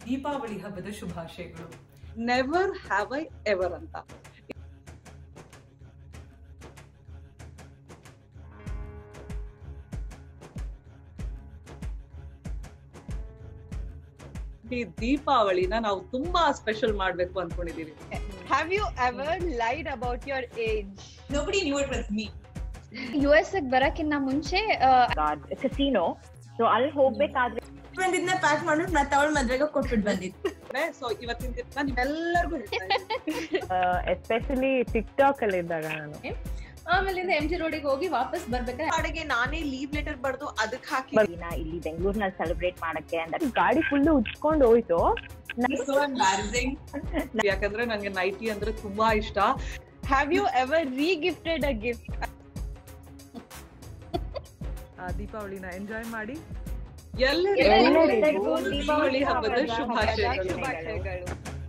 ದೀಪಾವಳಿ ಹಬ್ಬದ ಶುಭಾಶಯಗಳು never have I ever ಅಂತ ಈ ದೀಪಾವಳಿನ ನಾವು ತುಂಬಾ ಸ್ಪೆಷಲ್ ಮಾಡ್ಬೇಕು ಅನ್ಕೊಂಡಿದೀವಿ Have you ever lied about your age? Nobody knew it was me. U S ಬರಕ್ಕಿಂತ ಮುಂಚೆ ಕಸಿನೋ ಸೊ ಅಲ್ಲಿ ಹೋಗ್ಬೇಕಾದ್ರೆ ಬಂದಿದ್ನ ಪ್ಯಾಕ್ ಮಾಡ್ಬಿಟ್ಟು ಮತ್ತೆ ಅವಳ ಮದ್ವೆಗೆ ಕೊಟ್ಬಿಟ್ಟು ಬಂದಿದ್ದು ಸೊ ಇವತ್ತಿನ ದಿನ ನಿಮ್ಮೆಲ್ಲರಿಗೂ ಹೇಳ್ತಾ ಇದ್ದೀನಿ. ಎಸ್ಪೆಷಲಿ ಟಿಕ್ ಟಾಕ್ ಅಲ್ಲಿ ಇದ್ದಾಗ ನಾನು ಆಮೇಲಿಂದ ಎಂ ಜಿ ರೋಡಿಗೆ ಹೋಗಿ ವಾಪಸ್ ಬರ್ಬೇಕಾದ್ರೆ ಪಾಡಿಗೆ ನಾನೇ ಲೀವ್ ಲೆಟರ್ ಬರ್ದು ಅದಕ್ಕೆ ಹಾಕಿ ದಿನ ಇಲ್ಲಿ ಬೆಂಗಳೂರಿನಲ್ಲಿ ಸೆಲೆಬ್ರೇಟ್ ಮಾಡಕ್ಕೆ ಅಂತ ಗಾಡಿ ಫುಲ್ ಉಚ್ಕೊಂಡು ಹೋಯ್ತು so embarrassing. ಯಾಕಂದ್ರೆ ನಂಗೆ ನೈಟಿ ಅಂದ್ರೆ ತುಂಬಾ ಇಷ್ಟ have you ever regifted a gift ದೀಪಾವಳಿನ ಎಂಜಾಯ್ ಮಾಡಿ ಎಲ್ಲರಿಗೂ ಎಲ್ಲರಿಗೂ ದೀಪಾವಳಿ ಹಬ್ಬದ ಹಬ್ಬದ ಶುಭಾಶಯಗಳು ಶುಭಾಶಯಗಳು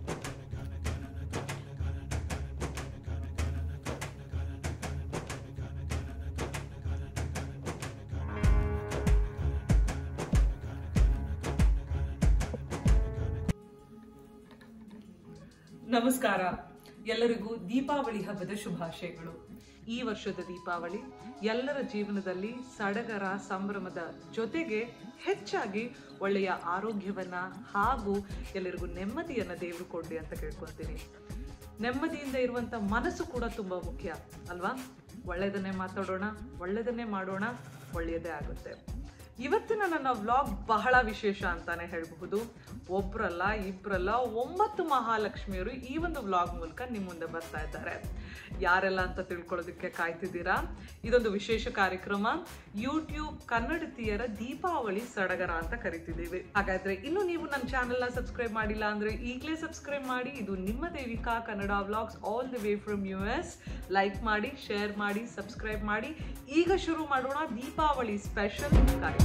ನಮಸ್ಕಾರ ಎಲ್ಲರಿಗೂ ದೀಪಾವಳಿ ಹಬ್ಬದ ಶುಭಾಶಯಗಳು ಈ ವರ್ಷದ ದೀಪಾವಳಿ ಎಲ್ಲರ ಜೀವನದಲ್ಲಿ ಸಡಗರ ಸಂಭ್ರಮದ ಜೊತೆಗೆ ಹೆಚ್ಚಾಗಿ ಒಳ್ಳೆಯ ಆರೋಗ್ಯವನ್ನ ಹಾಗೂ ಎಲ್ಲರಿಗೂ ನೆಮ್ಮದಿಯನ್ನ ದೇವರು ಕೊಡ್ಲಿ ಅಂತ ಕೇಳ್ಕೊತೀನಿ ನೆಮ್ಮದಿಯಿಂದ ಇರುವಂತ ಮನಸ್ಸು ಕೂಡ ತುಂಬಾ ಮುಖ್ಯ ಅಲ್ವಾ ಒಳ್ಳೆಯದನ್ನೇ ಮಾತಾಡೋಣ ಒಳ್ಳೆಯದನ್ನೇ ಮಾಡೋಣ ಒಳ್ಳೆಯದೇ ಆಗುತ್ತೆ ಇವತ್ತಿನ ನನ್ನ ವ್ಲಾಗ್ ಬಹಳ ವಿಶೇಷ ಅಂತಾನೆ ಹೇಳಬಹುದು ಒಬ್ರಲ್ಲ ಇಬ್ರಲ್ಲ ಒಂಬತ್ತು ಮಹಾಲಕ್ಷ್ಮಿಯರು ಈ ಒಂದು ವ್ಲಾಗ್ ಮೂಲಕ ನಿಮ್ಮ ಮುಂದೆ ಬರ್ತಾ ಇದ್ದಾರೆ ಯಾರೆಲ್ಲ ಅಂತ ತಿಳ್ಕೊಳ್ಳೋದಕ್ಕೆ ಕಾಯ್ತಿದ್ದೀರಾ ಇದೊಂದು ವಿಶೇಷ ಕಾರ್ಯಕ್ರಮ ಯೂಟ್ಯೂಬ್ ಕನ್ನಡತಿಯರ ದೀಪಾವಳಿ ಸಡಗರ ಅಂತ ಕರಿತಿದ್ದೀವಿ ಹಾಗಾದ್ರೆ ಇನ್ನು ನೀವು ನನ್ನ ಚಾನೆಲ್ನ ಸಬ್ಸ್ಕ್ರೈಬ್ ಮಾಡಿಲ್ಲ ಅಂದ್ರೆ ಈಗಲೇ ಸಬ್ಸ್ಕ್ರೈಬ್ ಮಾಡಿ ಇದು ನಿಮ್ಮ Devika Kannada vlogs all the way from U S like ಮಾಡಿ ಶೇರ್ ಮಾಡಿ ಸಬ್ಸ್ಕ್ರೈಬ್ ಮಾಡಿ ಈಗ ಶುರು ಮಾಡೋಣ ದೀಪಾವಳಿ ಸ್ಪೆಷಲ್ ಕಾರ್ಯಕ್ರಮ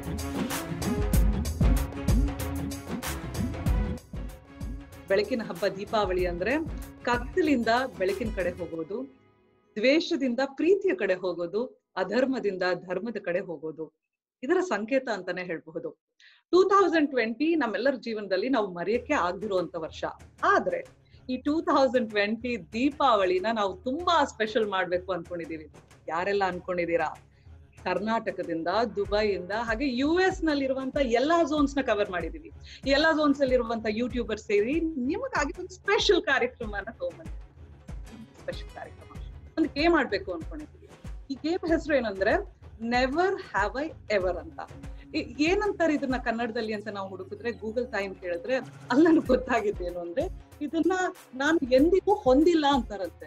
ಬೆಳಕಿನ ಹಬ್ಬ ದೀಪಾವಳಿ ಅಂದ್ರೆ ಕತ್ತಲಿಂದ ಬೆಳಕಿನ ಕಡೆ ಹೋಗೋದು ದ್ವೇಷದಿಂದ ಪ್ರೀತಿಯ ಕಡೆ ಹೋಗೋದು ಅಧರ್ಮದಿಂದ ಧರ್ಮದ ಕಡೆ ಹೋಗೋದು ಇದರ ಸಂಕೇತ ಅಂತಾನೆ ಹೇಳ್ಬಹುದು ಟೂ ತೌಸಂಡ್ ಟ್ವೆಂಟಿ ನಮ್ಮೆಲ್ಲರ ಜೀವನದಲ್ಲಿ ನಾವು ಮರೆಯಕ್ಕೆ ಆಗ್ದಿರುವಂತ ವರ್ಷ ಆದ್ರೆ ಈ ಟೂ ತೌಸಂಡ್ ಟ್ವೆಂಟಿ ದೀಪಾವಳಿನ ನಾವು ತುಂಬಾ ಸ್ಪೆಷಲ್ ಮಾಡ್ಬೇಕು ಅನ್ಕೊಂಡಿದೀವಿ ಯಾರೆಲ್ಲ ಅನ್ಕೊಂಡಿದೀರಾ ಕರ್ನಾಟಕದಿಂದ ದುಬೈಯಿಂದ ಹಾಗೆ ಯು ಎಸ್ ನಲ್ಲಿರುವಂತ ಎಲ್ಲಾ ಝೋನ್ಸ್ ನ ಕವರ್ ಮಾಡಿದೀವಿ ಈ ಎಲ್ಲಾ ಝೋನ್ಸ್ ಅಲ್ಲಿ ಇರುವಂತ ಯೂಟ್ಯೂಬರ್ ಸೇರಿ ನಿಮಗಾಗಿ ಒಂದು ಸ್ಪೆಷಲ್ ಕಾರ್ಯಕ್ರಮನ ತಗೊಂಡ್ಬಂದಿದ್ದೀವಿ ಸ್ಪೆಷಲ್ ಕಾರ್ಯಕ್ರಮ ಒಂದು ಗೇಮ್ ಆಡ್ಬೇಕು ಅನ್ಕೊಂಡಿದ್ದೀವಿ ಈ ಗೇಮ್ ಹೆಸರು ಏನಂದ್ರೆ ನೆವರ್ ಹ್ಯಾವ್ ಐ ಎವರ್ ಅಂತ ಈ- ಏನಂತಾರೆ ಇದನ್ನ ಕನ್ನಡದಲ್ಲಿ ಅಂತ ನಾವು ಹುಡುಕಿದ್ರೆ ಗೂಗಲ್ ಟೈಮ್ ಕೇಳಿದ್ರೆ ಅಲ್ಲಿ ನನಗೆ ಗೊತ್ತಾಗಿದ್ದು ಏನು ಅಂದ್ರೆ ಇದನ್ನ ನಾನು ಎಂದಿಗೂ ಹೊಂದಿಲ್ಲ ಅಂತಾರಂತೆ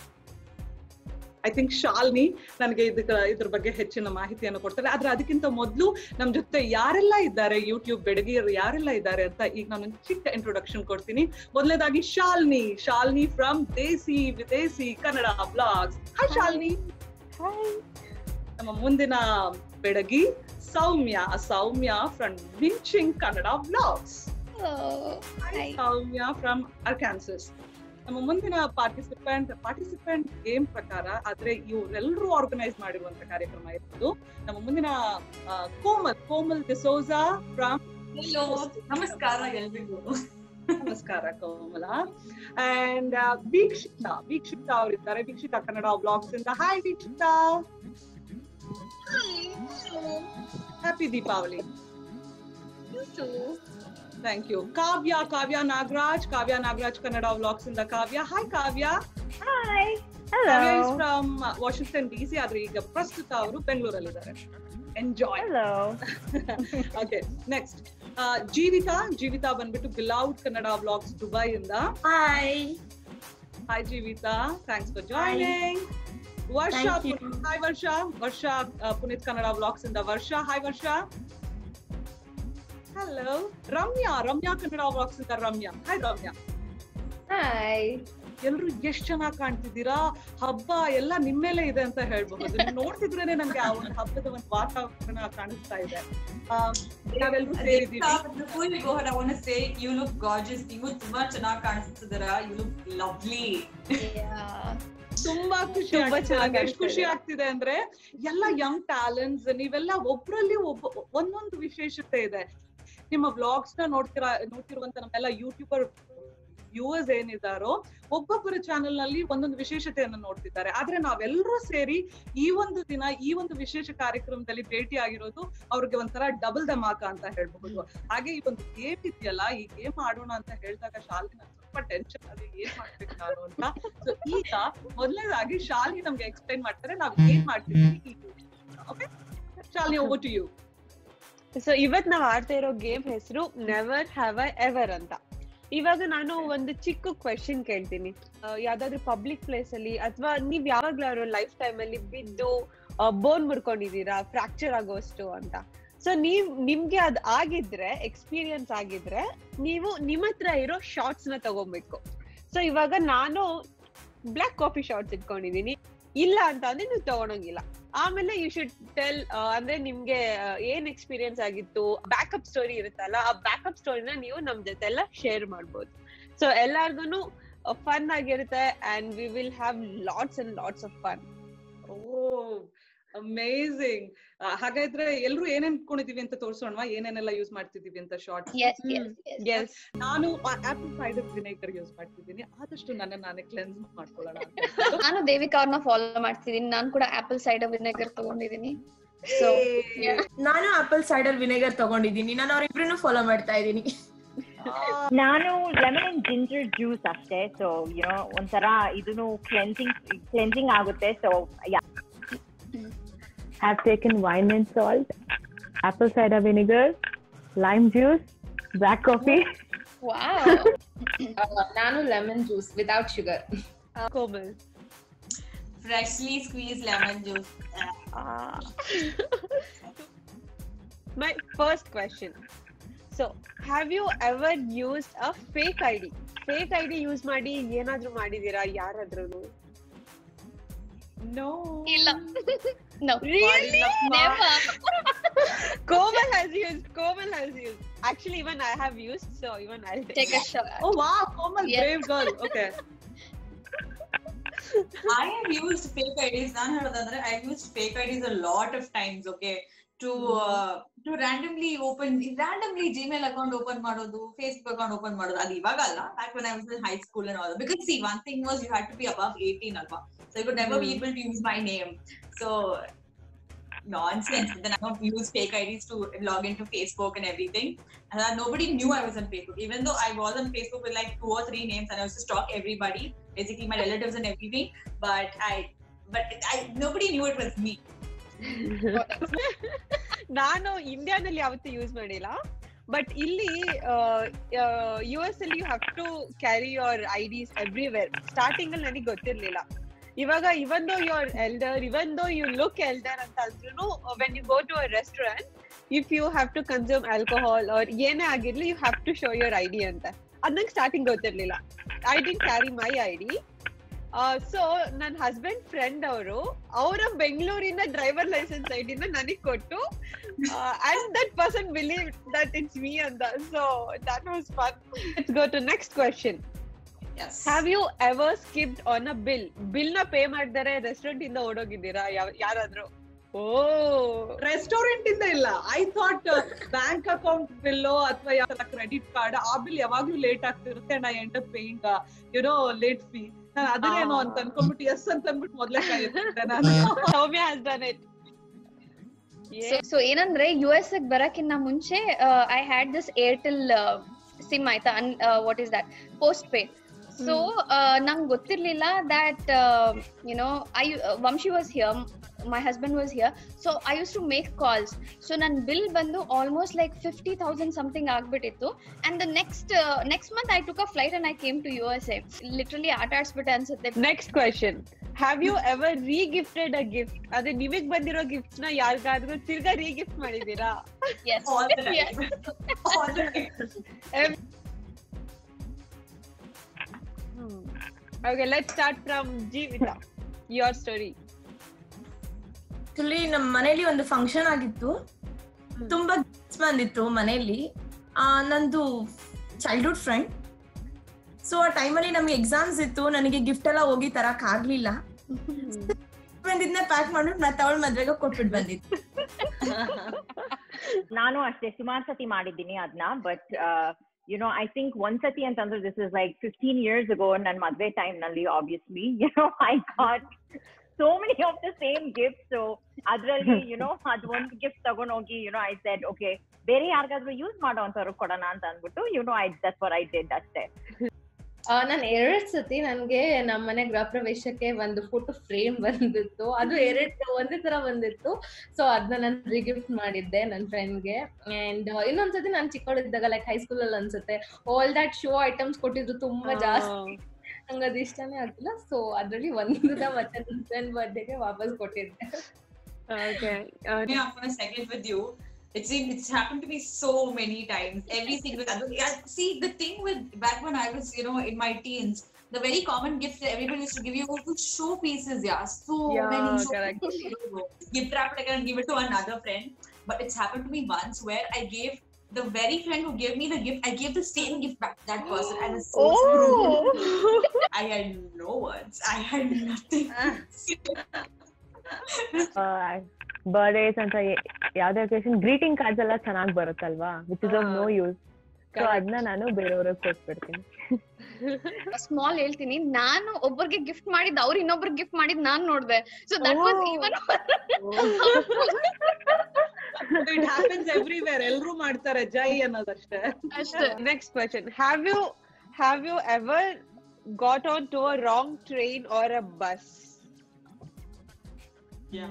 ಐ ಥಿಂಕ್ ಶಾಲ್ನಿ ನನಗೆ ಇದಕ್ಕ ಇದ್ರ ಬಗ್ಗೆ ಹೆಚ್ಚಿನ ಮಾಹಿತಿಯನ್ನು ಕೊಡ್ತಾರೆ ಆದ್ರೆ ಅದಕ್ಕಿಂತ ಮೊದಲು ನಮ್ ಜೊತೆ ಯಾರೆಲ್ಲ ಇದ್ದಾರೆ ಯೂಟ್ಯೂಬ್ ಬೆಡಗಿಯರು ಯಾರೆಲ್ಲ ಇದ್ದಾರೆ ಅಂತ ಈಗ ನಾನು ಒಂದು ಚಿಕ್ಕ ಇಂಟ್ರೊಡಕ್ಷನ್ ಕೊಡ್ತೀನಿ ಮೊದಲನೇದಾಗಿ Shalini Shalini from Desi Videsi Kannada blogs hi Shalini ನಮ್ಮ ಮುಂದಿನ ಬೆಡಗಿ ಸೌಮ್ಯ ಸೌಮ್ಯ ಫ್ರಮ್ ವಿಂಚಿಂಗ್ Kannada blogs Soumya from Arkansas ನಮ್ಮ ಮುಂದಿನ ಪಾರ್ಟಿಸಿಪೆಂಟ್ ಪಾರ್ಟಿಸಿಪೆಂಟ್ ಗೇಮ್ ಪ್ರಕಾರ ಆದ್ರೆ ಇವರೆಲ್ಲರೂ ಆರ್ಗನೈಸ್ ಮಾಡಿರುವಂತ ಕಾರ್ಯಕ್ರಮ ಇರ್ಬೋದು ನಮ್ಮ ಮುಂದಿನ ಆ, ಕೋಮಲ್ ಕೋಮಲ್ ಡಿಸೋಜಾ ಫ್ರಮ್ Hello. ನಮಸ್ಕಾರ ಎಲ್ರಿಗೂ ನಮಸ್ಕಾರ ಕೋಮಲ ಅಂಡ್ ವೀಕ್ಷಿತಾ ವೀಕ್ಷಿತಾ ಅವರಿದ್ದಾರೆ ವೀಕ್ಷಿತಾ ಕನ್ನಡ ಬ್ಲಾಗ್ಸ್ ಇಂದ hi Veekshitha happy Deepavali thank you Kavya Kavya Nagaraj Kavya Nagaraj Kannada vlogs ಇಂದ Kavya hi Kavya hi Kavya is hello from Washington D C ಆದ್ರೆ ಈಗ ಪ್ರಸ್ತುತ ಅವರು ಬೆಂಗಳೂರಲ್ಲಿದ್ದಾರೆ enjoy hello okay next Jeevitha Jeevitha ಬಂದ್ಬಿಟ್ಟು ಬಿಲೌಡ್ ಕನ್ನಡ ವ್ಲಾಗ್ಸ್ ದುಬೈ ಇಂದ hi hi Jeevitha thanks for joining ವರ್ಷ Thank you. Hi Varsha Varsha ಆ, ಪುನೀತ್ ಕನ್ನಡ ವ್ಲಾಗ್ಸ್ ಇಂದ Varsha hi Varsha hello Ramya Ramya Kannada vlogs ಇಂದ ರಮ್ಯಾ ಹಾಯ್ ರಮ್ಯಾ ಹಾಯ್ ಎಲ್ರು ಎಷ್ಟ್ ಚೆನ್ನಾಗ್ ಕಾಣ್ತಿದ್ದೀರಾ ಹಬ್ಬ ಎಲ್ಲ ನಿಮ್ಮೇಲೆ ಇದೆ ಅಂತ ಹೇಳ್ಬಹುದು ನೀವ್ ನೋಡ್ತಿದ್ರೇನೆ ನಂಗೆ ಆ ಒಂದು ಹಬ್ಬದ ಒಂದು ವಾತಾವರಣ ಕಾಣಿಸ್ತಾ ಇದೆ ಆ, ನಾವೆಲ್ರೂ ಸೇರಿದೀವಿ Before we go ahead, I want to say you look gorgeous. ನೀವು ತುಂಬಾ ಚೆನ್ನಾಗಿ ಕಾಣಿಸ್ತಿದ್ದೀರಾ ಯು ಲುಕ್ ಲವ್ಲಿ ತುಂಬಾ ಖುಷಿ ತುಂಬಾ ಆಗ್ತಿದೆ. ಚೆನ್ನಾಗ್ ನಂಗೆ ಎಷ್ಟ್ ಕಾಣಿಸ್ತಾ ಖುಷಿ ಇದೆ. ಆಗ್ತಿದೆ ಅಂದ್ರೆ ಎಲ್ಲ ಯಂಗ್ ಟ್ಯಾಲೆಂಟ್ಸ್ ನೀವೆಲ್ಲ ಒಬ್ರಲ್ಲಿ ಒಬ್ಬ ಒಂದೊಂದು ವಿಶೇಷತೆ ಇದೆ ನಿಮ್ಮ ವ್ಲಾಗ್ಸ್ ನ ನೋಡ್ತಿರ ನೋಡ್ತಿರುವಂತ ನಮ್ಮೆಲ್ಲ ಯೂಟ್ಯೂಬರ್ ವ್ಯೂವರ್ಸ್ ಏನಿದಾರೋ ಒಬ್ಬೊಬ್ಬರ ಚಾನೆಲ್ ನಲ್ಲಿ ಒಂದೊಂದು ವಿಶೇಷತೆಯನ್ನು ನೋಡ್ತಿದ್ದಾರೆ ಆದ್ರೆ ನಾವೆಲ್ಲರೂ ಸೇರಿ ಈ ಒಂದು ದಿನ ಈ ಒಂದು ವಿಶೇಷ ಕಾರ್ಯಕ್ರಮದಲ್ಲಿ ಭೇಟಿ ಆಗಿರೋದು ಅವ್ರಿಗೆ ಒಂಥರ ಡಬಲ್ ಧಮಾಕ ಅಂತ ಹೇಳ್ಬಹುದು ಹಾಗೆ ಈ ಒಂದು ಗೇಮ್ ಇದೆಯಲ್ಲ ಈ ಗೇಮ್ ಆಡೋಣ ಅಂತ ಹೇಳಿದಾಗ ಶಾಲಿನ ಸ್ವಲ್ಪ ಟೆನ್ಷನ್ ಅದು ಏನ್ ಮಾಡ್ಬೇಕು ನಾನು ಅಂತ ಸೊ ಈಗ ಮೊದಲನೇದಾಗಿ ಶಾಲಿ ನಮ್ಗೆ ಎಕ್ಸ್ಪ್ಲೈನ್ ಮಾಡ್ತಾರೆ ನಾವ್ ಏನ್ ಮಾಡ್ತಿದ್ವಿ okay Shalini over to you so ಇವತ್ ನಾವ್ ಆಡ್ತಾ ಇರೋ ಗೇಮ್ ಹೆಸರು ನೆವರ್ ಹ್ಯಾವ್ ಐ ಎವರ್ ಅಂತ ಇವಾಗ ನಾನು ಒಂದು ಚಿಕ್ಕ ಕ್ವೆಶನ್ ಕೇಳ್ತೀನಿ ಆ, ಯಾವ್ದಾದ್ರು ಪಬ್ಲಿಕ್ ಪ್ಲೇಸ್ ಅಲ್ಲಿ ಅಥವಾ ನೀವ್ ಯಾವಾಗ್ಲಾದ್ರು ಲೈಫ್ ಟೈಮ್ ಅಲ್ಲಿ ಬಿದ್ದು ಬೋನ್ ಮುರ್ಕೊಂಡಿದೀರಾ ಫ್ರಾಕ್ಚರ್ ಆಗೋಷ್ಟು ಅಂತ ಸೊ ನೀವ್ ನಿಮ್ಗೆ ಅದ್ ಆಗಿದ್ರೆ ಎಕ್ಸ್ಪೀರಿಯನ್ಸ್ ಆಗಿದ್ರೆ ನೀವು ನಿಮ್ ಹತ್ರ ಇರೋ ಶಾರ್ಟ್ಸ್ ನ ತಗೊಬೇಕು ಸೊ ಇವಾಗ ನಾನು ಬ್ಲಾಕ್ ಕಾಫಿ ಶಾರ್ಟ್ಸ್ ಇಟ್ಕೊಂಡಿದೀನಿ ಇಲ್ಲ ಅಂತ ಅಂದ್ರೆ ನೀವು ತಗೊಳಂಗಿಲ್ಲ ಆಮೇಲೆ ಯು ಶುಡ್ ಟೆಲ್ ಅಂದ್ರೆ ನಿಮ್ಗೆ ಆ, ಏನ್ ಎಕ್ಸ್ಪೀರಿಯನ್ಸ್ ಆಗಿತ್ತು ಬ್ಯಾಕಪ್ ಸ್ಟೋರಿ ಇರುತ್ತಲ್ಲ ಆ ಬ್ಯಾಕಪ್ ಸ್ಟೋರಿನ ನೀವು ನಮ್ ಜೊತೆ ಎಲ್ಲ ಶೇರ್ ಮಾಡ್ಬೋದು ಸೊ ಎಲ್ಲಾರ್ಗು ಫನ್ ಆಗಿರುತ್ತೆ and we will have lots and lots of fun oh amazing ಹಾಗಾದ್ರೆ ಎಲ್ರು ಏನೇನ್ ಇಟ್ಕೊಂಡಿದೀವಿ ಅಂತ ತೋರ್ಸೋಣವಾ ಏನೇನೆಲ್ಲ ಯೂಸ್ ಮಾಡ್ತಿದೀವಿ ಅಂತ ಶಾರ್ಟ್ ಎಸ್ ಎಸ್ ಎಸ್ ನಾನು ಆಪಲ್ ಸೈಡರ್ ವಿನೇಗರ್ ಯೂಸ್ ಮಾಡ್ತಿದ್ದೀನಿ ಆದಷ್ಟು ನನ್ನ ನಾನೇ ಕ್ಲೆನ್ಸ್ ಮಾಡ್ಕೊಳ್ಳೋಣ ಅಂತ ನಾನು ದೇವಿಕಾ ಅವ್ರನ್ನ ಫಾಲೋ ಮಾಡ್ತಿದ್ದೀನಿ ನಾನು ಕೂಡ ಆಪಲ್ ಸೈಡರ್ ವಿನೆಗರ್ ತಗೊಂಡಿದ್ದೀನಿ ಸೊ ನಾನು ಆಪಲ್ ಸೈಡರ್ ವಿನೆಗರ್ ತಗೊಂಡಿದ್ದೀನಿ ನಾನು ಅವ್ರಿಬ್ರು ಫಾಲೋ ಮಾಡ್ತಾ ಇದ್ದೀನಿ ನಾನು ಲೆಮನ್ ಅಂಡ್ ಜಿಂಜರ್ ಜ್ಯೂಸ್ ಅಷ್ಟೇ ಸೊ ಯುನೋ ಒಂಥರ ಇದನ್ನು ಕ್ಲೆನ್ಸಿಂಗ್ ಕ್ಲೆನ್ಸಿಂಗ್ ಆಗುತ್ತೆ so yeah have taken wine and salt, apple cider vinegar, lime juice, black coffee. Wow ನಾನು lemon juice without sugar Komal Freshly squeezed lemon juice. My first question so have you ever used a fake I D fake I D use ಮಾಡಿ ಏನಾದ್ರೂ ಮಾಡಿದೀರಾ ಯಾರಾದ್ರೂ no ಇಲ್ಲ no Really? Never Komal has used. Komal has used. Actually, even I have used. So even I'll take a shot oh ವಾ Komal Yes. Brave girl okay I have used fake IDs. ನಾನು ಹೇಳೋದಂದ್ರೆ I have used fake IDs a lot of times. Okay, to uh, to randomly open randomly Gmail account open ಮಾಡೋದು Facebook account open ಮಾಡೋದು ಅದು ಇವಾಗ ಅಲ್ಲ back when I was in high school and all that. Because see, one thing was you had to be above 18 ಅಲ್ವಾ, so you could never be able to use my name. So nonsense. Then I have used fake IDs to log into Facebook and everything. And uh, nobody knew I was on Facebook, even though I was on Facebook with like two or three names, and I used to stalk everybody, basically my relatives and everything. But I, but I, nobody knew it was me. ನಾನು ಇಂಡಿಯಾದಲ್ಲಿ ಯಾವತ್ತೂ use ಮಾಡಿಲ್ಲ but ಇಲ್ಲಿ U S ಅಲ್ಲಿ you have to carry your I Ds everywhere starting ಅಲ್ಲಿ ನನಗೆ ಗೊತ್ತಿರ್ಲಿಲ್ಲ ಇವಾಗ ಇವನ್ though you are elder even though you look elder ಅಂತ ಅಂದ್ರೂ when you go to a restaurant if you have to consume alcohol ಅವ್ರ ಏನೇ ಆಗಿರ್ಲಿ you have to show your I D ಅಂತ ಅದ್ ನಂಗೆ ಸ್ಟಾರ್ಟಿಂಗ್ ಗೊತ್ತಿರ್ಲಿಲ್ಲ I didn't carry my I D so ನನ್ನ ಹಸ್ಬೆಂಡ್ ಫ್ರೆಂಡ್ ಅವರು ಅವರ ಬೆಂಗಳೂರಿನ ಡ್ರೈವರ್ ಲೈಸೆನ್ಸ್ ಐ ಡಿನ ನನಗೆ ಕೊಟ್ಟು and that person believe that it's me ಅಂತ so that was fun let's go to next question Yes. Have you ever skipped on a bill bill ನ pay ಮಾಡಿದರೆ restaurant ಇಂದ ಓಡೋಗಿದ್ದೀರಾ ಯಾವ- ಯಾರಾದ್ರೂ ಓ ರೆಸ್ಟೋರೆಂಟ್ ಇಂದ ಇಲ್ಲ I thought bank account bill ಅಥವಾ ಯಾವ ಕ್ರೆಡಿಟ್ ಕಾರ್ಡ್ ಆ ಬಿಲ್ ಯಾವಾಗ್ಲೂ ಲೇಟ್ ಆಗ್ತಿರುತ್ತೆ ನಾ end up paying you know late fee ನಾನು ಅದನ್ನೇನೋ ಅಂತ ಅನ್ಕೊಂಡ್ಬಿಟ್ಟು ಎಸ್ ಅಂತ ಅಂದ್ಬಿಟ್ಟು ಮೊದ್ಲೇ ಕಾಯಿರ್ತಿದ್ದೆ ನಾನು Soumya has done it so ಏನಂದ್ರೆ ಯು ಎಸ್ ಬರಕ್ಕಿಂತ ಮುಂಚೆ I had this Airtel sim ಆಯ್ತಾ what is that post pay so ನಂಗೆ ಗೊತ್ತಿರ್ಲಿಲ್ಲ that you know I Vamshi was here my husband was here so I use to make calls so ನನ್ನ bill ಬಂದು almost like fifty thousand something ಆಗ್ಬಿಟ್ಟಿತ್ತು and the next next month I took a flight and I came to U S A literally ಆಟ ಆಡ್ಸ್ಬಿಟ್ಟೆ ಅನ್ಸುತ್ತೆ next question have you ever regifted a gift ಅದೇ ನಿಮಗ್ ಬಂದಿರೋ gifts ನ ಯಾರಿಗಾದ್ರೂ ತಿರ್ಗಾ ರೀಗಿಫ್ಟ್ ಮಾಡಿದೀರಾ yes All the time. All the time. Okay let start from Jeevitha your story actually ನಮ್ಮ ಮನೇಲಿ ಒಂದು ಫಂಕ್ಷನ್ ಆಗಿತ್ತು ತುಂಬಾ ಗಿಫ್ಟ್ಸ್ ಬಂದಿತ್ತು ಮನೆಯಲ್ಲಿ ಆ, ನಂದು ಚೈಲ್ಡ್ಹುಡ್ ಫ್ರೆಂಡ್ ಸೊ ಆ ಟೈಮಲ್ಲಿ ನಮ್ಗೆ ಎಕ್ಸಾಮ್ಸ್ ಇತ್ತು ನನಗೆ ಗಿಫ್ಟ್ ಎಲ್ಲ ಹೋಗಿ ತರಕ್ ಆಗ್ಲಿಲ್ಲ ಬಂದಿದ್ನ ಪ್ಯಾಕ್ ಮಾಡ್ಬಿಟ್ಟು ಮತ್ತೆ ಅವಳ ಮದ್ವೆಗೆ ಕೊಟ್ಬಿಟ್ಟು ಬಂದಿತ್ತು ನಾನು ಅಷ್ಟೇ ಸುಮಾರು ಸತಿ ಮಾಡಿದ್ದೀನಿ ಅದನ್ನ but you know I think ಒಂದ್ಸತಿ ಅಂತಂದ್ರೆ this is like fifteen years ago ನನ್ನ ಮದ್ವೆ ಟೈಮ್ ನಲ್ಲಿ obviously you know I got so many of the same gift so ಅದ್ರಲ್ಲಿ ಯು ನೋ ಅದ್ ಒಂದು ಗಿಫ್ಟ್ ತಗೊಂಡ್ ಹೋಗಿ you know I said okay ಬೇರೆ ಯಾರಿಗಾದ್ರೂ ಯೂಸ್ ಮಾಡೋ ಅಂತವ್ರು ಕೊಡೋಣ ಅಂತ ಅಂದ್ಬಿಟ್ಟು you know I that for I did ಅಷ್ಟೇ ನಾನು ಎರಡ್ ಸತಿ ನನ್ಗೆ ನಮ್ಮ ಮನೆ ಗೃಹ ಪ್ರವೇಶಕ್ಕೆ ಒಂದು ಫೋಟೋ ಫ್ರೇಮ್ ಬಂದಿತ್ತು ಅದು ಎರಡ್ ಒಂದೇ ತರ ಬಂದಿತ್ತು ಸೊ ಅದನ್ನ ನಾನು ರಿಗಿಫ್ಟ್ ಮಾಡಿದ್ದೆ ನನ್ನ ಫ್ರೆಂಡ್ಗೆ ಅಂಡ್ ಇನ್ನೊಂದ್ಸತಿ ನಾನು ಚಿಕ್ಕವಳಿದ್ದಾಗ ಲೈಕ್ ಹೈಸ್ಕೂಲ್ ಅಲ್ಲಿ ಅನ್ಸುತ್ತೆ ಆಲ್ ದಟ್ ಶೋ ಐಟಮ್ಸ್ ಕೊಟ್ಟಿದ್ರು ತುಂಬಾ ಜಾಸ್ತಿ ನಂಗೆ ಅದು ಇಷ್ಟನೇ ಆಗ್ತಿಲ್ಲ ಸೊ ಅದ್ರಲ್ಲಿ ಒಂದನ್ನ ಮತ್ತೆ ನನ್ನ ಫ್ರೆಂಡ್ ಬರ್ಡೇಗೆ ವಾಪಸ್ ಕೊಟ್ಟಿದ್ದೆ Okay. Yeah, I'm gonna second with you. It seems it's happened to me so many times. Every single time. Yeah, see, the thing with back when I was, you know, in my teens, the very common gift that everybody used to give you was show pieces. Yeah, so Yeah, many show correct. pieces. Gift wrap it and give it to another friend. But it's happened to me once where I gave the very friend who gave me the gift, I gave the same gift back to that person. I was so I had no words. I had nothing. Birthdays ಅಂತ ಯ- ಯಾವ್ದೇ occasion greeting cards ಎಲ್ಲ ಚೆನ್ನಾಗಿ ಬರುತ್ತಲ್ವಾ which is of no use so ಅದನ್ನ ನಾನು ಬೇರೆಯವ್ರಿಗೆ ಕೊಟ್ಬಿಡ್ತೀನಿ ಸ್ಮಾಲ್ ಹೇಳ್ತೀನಿ ನಾನು ಒಬ್ಬರಿಗೆ ಗಿಫ್ಟ್ ಮಾಡಿದ್ ಅವ್ರು ಇನ್ನೊಬ್ರಿಗೆ ಗಿಫ್ಟ್ ಮಾಡಿದ್ ನಾನ್ ನೋಡ್ದೆ so that was even it happens everywhere ಎಲ್ರು ಮಾಡ್ತಾರೆ ಜೈ ಅನ್ನೋದಷ್ಟೇ ಅಷ್ಟೇ Next question. Have you have you ever got onto a wrong train or a bus? Yeah.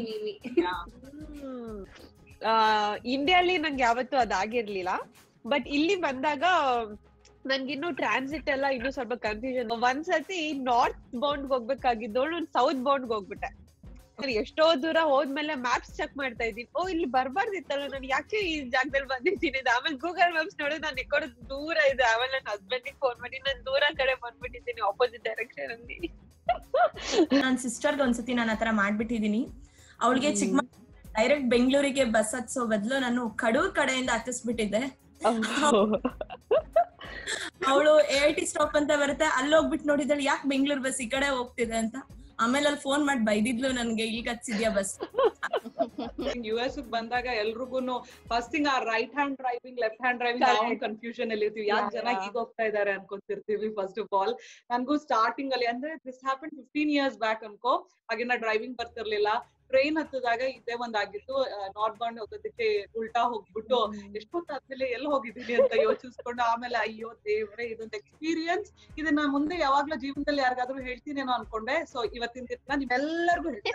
ಇಂಡಿಯಾಲಿ ನಂಗೆ ಯಾವತ್ತೂ ಅದಾಗಿರ್ಲಿಲ್ಲ ಬಟ್ ಇಲ್ಲಿ ಬಂದಾಗ ನನ್ಗಿನ್ನು ಟ್ರಾನ್ಸಿಟ್ ಎಲ್ಲ ಇನ್ನು ಸ್ವಲ್ಪ ಕನ್ಫ್ಯೂಷನ್ ಒಂದ್ಸತಿ ನಾರ್ತ್ ಬೌಂಡ್ ಹೋಗ್ಬೇಕಾಗಿದ್ದವಳು ಸೌತ್ ಬೌಂಡ್ ಹೋಗ್ಬಿಟ್ಟೆ ನಾನ್ ಎಷ್ಟೋ ದೂರ ಹೋದ್ಮೇಲೆ ಮ್ಯಾಪ್ಸ್ ಚೆಕ್ ಮಾಡ್ತಾ ಇದ್ದೀನಿ ಓ ಇಲ್ಲಿ ಬರ್ಬಾರ್ದಿತ್ತಲ್ಲ ನಾನು ಯಾಕೆ ಈ ಜಾಗದಲ್ಲಿ ಬಂದಿದ್ದೀನಿ ಅಂತ ಆಮೇಲೆ ಗೂಗಲ್ ಮ್ಯಾಪ್ಸ್ ನೋಡಿದ್ರೆ ನಾನು ಎಕ್ಕಡ ದೂರ ಇದೆ ಆಮೇಲೆ ನನ್ನ ಹಸ್ಬೆಂಡ್ ಫೋನ್ ಮಾಡಿ ನಾನು ದೂರ ಕಡೆ ಬಂದ್ಬಿಟ್ಟಿದ್ದೀನಿ ಆಪೋಸಿಟ್ ಡೈರೆಕ್ಷನ್ ಅಲ್ಲಿ ನನ್ನ ಸಿಸ್ಟರ್ಗೆ ಒಂದ್ಸತಿ ನಾನು ಆತರ ಮಾಡ್ಬಿಟ್ಟಿದೀನಿ ಅವಳಿಗೆ ಚಿಕ್ಕ ಡೈರೆಕ್ಟ್ ಬೆಂಗಳೂರಿಗೆ ಬಸ್ ಹತ್ಸೋ ಬದಲು ನಾನು ಕಡೂರ್ ಕಡೆಯಿಂದ ಹತ್ತಿಸ್ಬಿಟ್ಟಿದ್ದೆ ಅವಳು ಎ ಐ ಟಿ ಸ್ಟಾಪ್ ಅಂತ ಬರುತ್ತೆ ಅಲ್ಲಿ ಹೋಗ್ಬಿಟ್ಟು ನೋಡಿದಳು ಯಾಕೆ ಬೆಂಗಳೂರು ಬಸ್ ಈ ಕಡೆ ಹೋಗ್ತಿದೆ ಅಂತ ಆಮೇಲೆ ಅಲ್ಲಿ ಫೋನ್ ಮಾಡಿ ಬೈದಿದ್ಲು ನನ್ಗೆ ಈಗ ಹತ್ಸಿದ್ಯಾ ಬಸ್ ಯು ಎಸ್ ಬಂದಾಗ ಎಲ್ರಿಗೂನು ಫಸ್ಟ್ ಥಿಂಗ್ ಆ right hand driving left hand driving ನಾವು Correct. ಕನ್ಫ್ಯೂಷನ್ ಅಲ್ಲಿ ಇರ್ತೀವಿ ಯಾಕೆ ಜನ Yeah. ಹೀಗ್ ಹೋಗ್ತಾ ಇದಾರೆ ಅನ್ಕೊಂತಿರ್ತೀವಿ ಫಸ್ಟ್ ಆಫ್ ಆಲ್ ನನ್ಗೂ ಸ್ಟಾರ್ಟಿಂಗ್ ಅಲ್ಲಿ ಅಂದ್ರೆ this happen fifteen years back ಅನ್ಕೋ ಆಗಿನ ಡ್ರೈವಿಂಗ್ ಬರ್ತಿರ್ಲಿಲ್ಲ ಟ್ರೈನ್ ಹತ್ತದಾಗ ಇದೇ ಒಂದಾಗಿತ್ತು ನಾರ್ತ್ ಬೌಂಡ್ ಹೋಗೋದಕ್ಕೆ ಉಲ್ಟಾ ಹೋಗ್ಬಿಟ್ಟು ಎಷ್ಟೊತ್ತಾದ್ಮೇಲೆ ಎಲ್ಲಿ ಹೋಗಿದ್ದೀನಿ ಅಂತ ಯೋಚಿಸ್ಕೊಂಡು ಆಮೇಲೆ ಅಯ್ಯೋ ದೇವ್ರೆ ಇದೊಂದು ಎಕ್ಸ್ಪೀರಿಯನ್ಸ್ ಇದನ್ನ ಮುಂದೆ ಯಾವಾಗ್ಲೂ ಜೀವನದಲ್ಲಿ ಯಾರಿಗಾದ್ರೂ ಹೇಳ್ತೀನೇನೋ ಅನ್ಕೊಂಡೆ ಸೊ ಇವತ್ತಿನ ದಿನ ನಿಮ್ಮೆಲ್ಲರಿಗೂ ಹೇಳ್ತಾ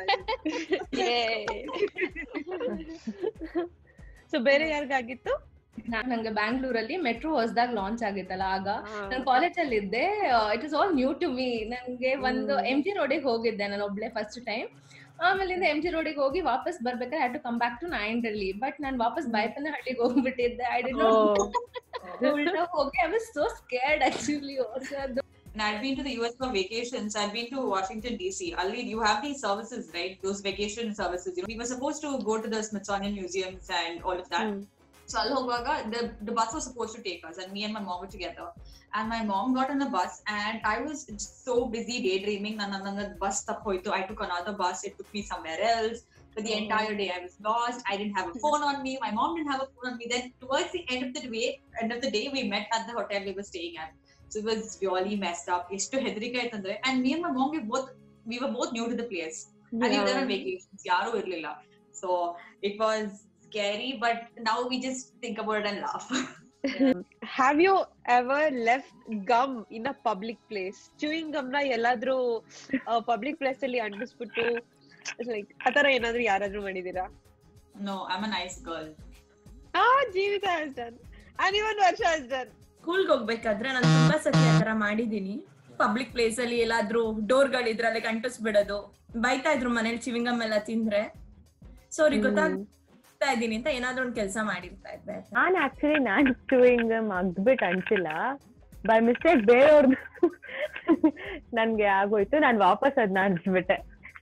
ಸೊ ಬೇರೆ ಯಾರಿಗಾಗಿತ್ತು ನಾನ್ ನಂಗೆ ಬ್ಯಾಂಗ್ಳೂರಲ್ಲಿ ಮೆಟ್ರೋ ಹೊಸದಾಗಿ ಲಾಂಚ್ ಆಗಿತ್ತಲ್ಲ ಆಗ ನಾನು ಕಾಲೇಜ್ ಅಲ್ಲಿ ಇದ್ದೆ it is all new to me ನಂಗೆ ಒಂದು ಎಂ ಜಿ ರೋಡಿಗೆ ಹೋಗಿದ್ದೆ ನಾನು ಒಬ್ಳೆ ಫಸ್ಟ್ ಟೈಮ್ ಆಮೇಲಿಂದ ಎಂ ಜಿ ರೋಡಿಗೆ ಹೋಗಿ ವಾಪಸ್ ಬರ್ಬೇಕಾದ್ರೆ had to come back to Nayandahalli but ನಾನು ವಾಪಸ್ ಬೈಪನ ಹಳ್ಳಿಗೆ ಹೋಗ್ಬಿಟ್ಟಿದ್ದೆ ಐ ಡಿ ಉಲ್ಟಾ ಹೋಗಿ I was so scared actually ಅದು And I've been to the US for vacations. I've been to Washington DC. Ali, you have these services, right? Those vacation services. You know, we were supposed to go to the Smithsonian museums and all of that. So Al Hogwaga, the, the bus was supposed to take us, and me and my mom were together. And my mom got on the bus, and I was so busy daydreaming. Nanananga bus stuck hoito. I took another bus. It took me somewhere else. For the entire day, I was lost. I didn't have a phone on me. My mom didn't have a phone on me. Then towards the end of the day, end of the day, we met at the hotel we were staying at. So it was really messed up. ಎಷ್ಟು ಹೆದರಿಕೆ ಆಯ್ತಂದ್ರೆ and me and my mom we both we were both new to the place and we were there on vacations ಯಾರು ಇರ್ಲಿಲ್ಲ so it was scary but now we just think about it and laugh have you ever left gum in a public place chewing gum ನ ಎಲ್ಲಾದ್ರೂ public place ಅಲ್ಲಿ ಅಂಟಿಸ್ಬಿಟ್ಟು like ಆತರ ಏನಾದ್ರೂ ಯಾರಾದ್ರೂ ಮಾಡಿದೀರಾ no I'm a nice girl ಆ ಜೀವಿತ has done and ಇವನ್ ವರ್ಷ ಹಸ್ ಡನ್ ಸ್ಕೂಲ್ಗೆ ಹೋಗ್ಬೇಕಾದ್ರೆ ನಾನು ತುಂಬಾ ಸತಿ ಆತರ ಮಾಡಿದೀನಿ ಪಬ್ಲಿಕ್ ಪ್ಲೇಸ್ ಅಲ್ಲಿ ಎಲ್ಲಾದ್ರೂ ಡೋರ್ ಗಳಿದ್ರಲ್ಲಿ ಅಂಟಿಸ್ಬಿಡೋದು ಬೈತಾ ಇದ್ರು ಮನೇಲಿ ಚಿವಿಂಗಮ್ ಎಲ್ಲ ತಿಂದ್ರೆ ಸೊ ಅವ್ರಿಗೆ ಗೊತ್ತಾಗ್ತಾ ಇದೀನಿ ಅಂತ ಏನಾದ್ರೂ ಒಂದ್ ಕೆಲಸ ಮಾಡಿರ್ತಾ ಇದ್ದೆ ನಾನ್ ಆಕ್ಚುಲಿ ನಾನ್ ಚೂಯಿಂಗ್ ಅಗ್ದ್ಬಿಟ್ಟು ಅಂಟಿಲ್ಲ ಬೈ ಮಿಸ್ಟೇಕ್ ಬೇರೆಯವ್ರದ್ದು ನನ್ಗೆ ಆಗೋಯ್ತು ನಾನ್ ವಾಪಸ್ ಅದನ್ನ ಅಂಟಿಸ್ಬಿಟ್ಟೆ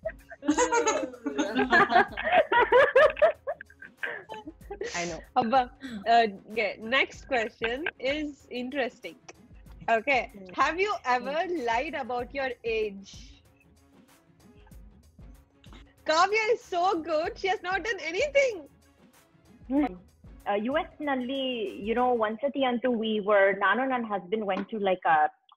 I know Abba, uh, okay, next question is interesting. Okay, have you ever lied about your age? Kavya is so good. She has not done anything. U S ನಲ್ಲಿ ಯು ನೋ ಒಂದ್ಸತಿ ಅಂತೂ ವಿ ವರ್ ನಾನು ನನ್ನ husband went to like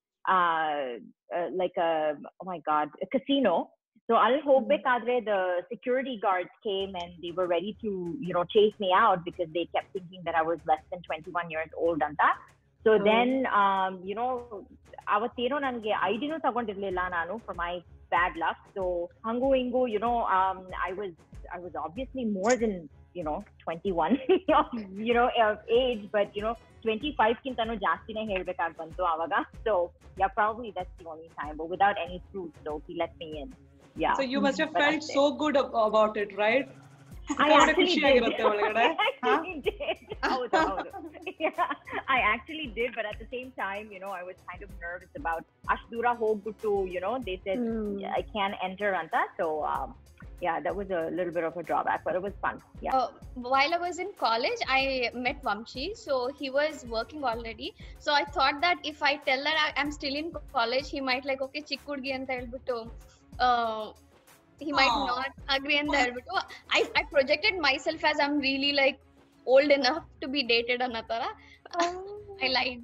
like my god casino so ಅಲ್ಲಿ ಹೋಗ್ಬೇಕಾದ್ರೆ the security guards came and they were ready to you know chase me out because they kept thinking that I was less than twenty one years old ಅಂತ so then you know ಅವತ್ತೇನೋ ನನಗೆ ಐಡಿನೂ ತಗೊಂಡಿರ್ಲಿಲ್ಲ ನಾನು for my bad luck so ಹಂಗೂ ಹಿಂಗೂ you know I was I was obviously more than you know 21 of you know of age but you know 25 ಕಿಂತನೂ ಜಾಸ್ತಿನೇ ಹೇಳ್ಬೇಕಾಗಿ ಬಂತು ಅವಾಗ so yeah probably that's the only time but without any proof so he let me in yeah So you must have but felt that's so good ab- about it, right? I ಸಿಕ್ಕಾಪಟ್ಟೆ actually did. ಖುಷಿಯಾಗಿರುತ್ತೆ ಒಳಗಡೆ. I actually did. ಹೌದು, ಹೌದು. Yeah, I actually did, but at the same time, you know, I was kind of nervous about ಅಷ್ಟು ದೂರ ಹೋಗ್ಬಿಟ್ಟು, you know, they said I can't enter ಅಂತ. So, um, yeah, that was a little bit of a drawback, but it was fun. Yeah. Uh, while I was in college, I met Vamshi. So he was working already. So I thought that if I tell that I, I'm still in college, he might like, okay, ಚಿಕ್ಕುಡ್ಗಿ ಅಂತ ಹೇಳ್ಬಿಟ್ಟು uh, he might Aw. not agree ಅಂತ ಹೇಳ್ಬಿಟ್ಟು I, I projected myself as I'm really like old enough to be dated ಅನ್ನೋ ತರ I lied.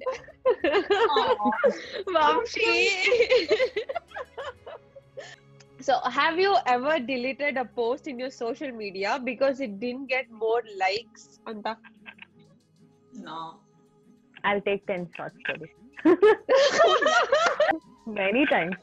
Vamshi. so have you ever deleted a post in your social media because it didn't get more likes anta No. I'll take 10 shots for this. Many times.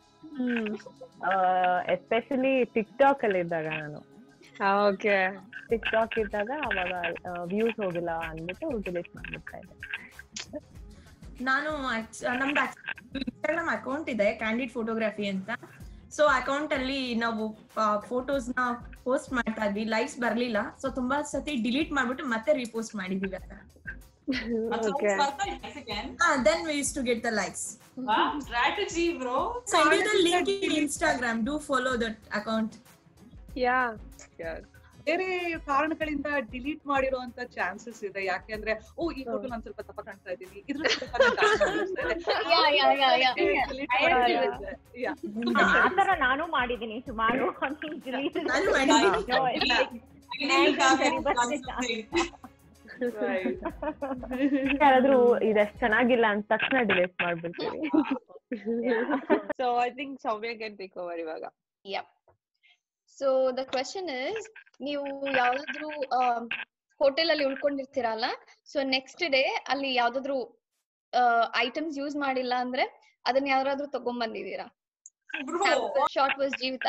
Uh, especially TikTok ಅಲ್ಲಿ ಇದ್ದಾಗ ನಾನು okay TikTok ಇದ್ದಾಗ ಅವಾಗ views ಹೋಗಿಲ್ಲ ಅಂದ್ಬಿಟ್ಟು delete ಮಾಡ್ಬಿಡ್ತಾ ಇದ್ದೆ ನಾನು act- ನಮ್ದು ಇನ್ಸ್ಟಾಗ್ರಾಮ್ ಅಕೌಂಟ್ ಇದೆ ಕ್ಯಾಂಡಿಡ್ ಫೋಟೋಗ್ರಫಿ ಅಂತ ಸೊ ಅಕೌಂಟ್ ಅಲ್ಲಿ ನಾವು ಫೋಟೋಸ್ ನ ಪೋಸ್ಟ್ ಮಾಡ್ತಾ ಇದ್ವಿ ಲೈಕ್ಸ್ ಬರ್ಲಿಲ್ಲ ಸೊ ತುಂಬಾ ಸತಿ ಡಿಲೀಟ್ ಮಾಡ್ಬಿಟ್ಟು ಮತ್ತೆ ರೀಪೋಸ್ಟ್ ಮಾಡಿದೀವಿ ಆ ತರ That's Okay. also nice again. Then we use to get the likes Wow, strategy, bro. Send you the link in Instagram. Do follow that account. ಯಾ ಬೇರೆ ಕಾರಣಗಳಿಂದ ಡಿಲೀಟ್ ಮಾಡಿರುವಂತ ಚಾನ್ಸಸ್ ಇದೆ ಯಾಕೆಂದ್ರೆ ಓ ಈ ಫೋಟೋ ನಾನು ಸ್ವಲ್ಪ ತಪ್ಪ ಕಾಣ್ತಾ ಇದ್ದೀನಿ ಇದ್ರ ಸ್ವಲ್ಪ ನಾನ್ dark ಕಾಣಿಸ್ತಾ ಇದೆ. Yeah, yeah, yeah, yeah. Delete I agree. ಮಾಡಿರುತ್ತೆ. Yeah. ಆ ತರ ನಾನು ಮಾಡಿದೀನಿ ಸುಮಾರು ನಾನು ಮಾಡಿದ್ದೀನಿ. No, it's like, Ideally, Thank you, Kavya but- wants to say it. Right. ಯಾರಾದ್ರೂ ಇದಷ್ಟು ಚೆನ್ನಾಗಿಲ್ಲ ಅಂತ ತಕ್ಷಣ ಡಿಲೀಟ್ ಮಾಡ್ಬಿಡ್ತೀವಿ so i think soumya can take over ಇವಾಗ Yep. So the question is, ನೀವು ಯಾವ್ದಾದ್ರು ಹೋಟೆಲ್ ಅಲ್ಲಿ ಉಳ್ಕೊಂಡಿರ್ತೀರಲ್ಲ ಸೊ ನೆಕ್ಸ್ಟ್ ಡೇ ಅಲ್ಲಿ ಯಾವ್ದಾದ್ರು ಐಟಮ್ಸ್ ಯೂಸ್ ಮಾಡಿಲ್ಲ ಅಂದ್ರೆ ಅದನ್ನ ಯಾವ್ದಾದ್ರು ತಗೊಂಡ್ಬಂದಿದೀರಾ Bro, ಶಾರ್ಟ್ ವಾಸ್ ಜೀವಿತ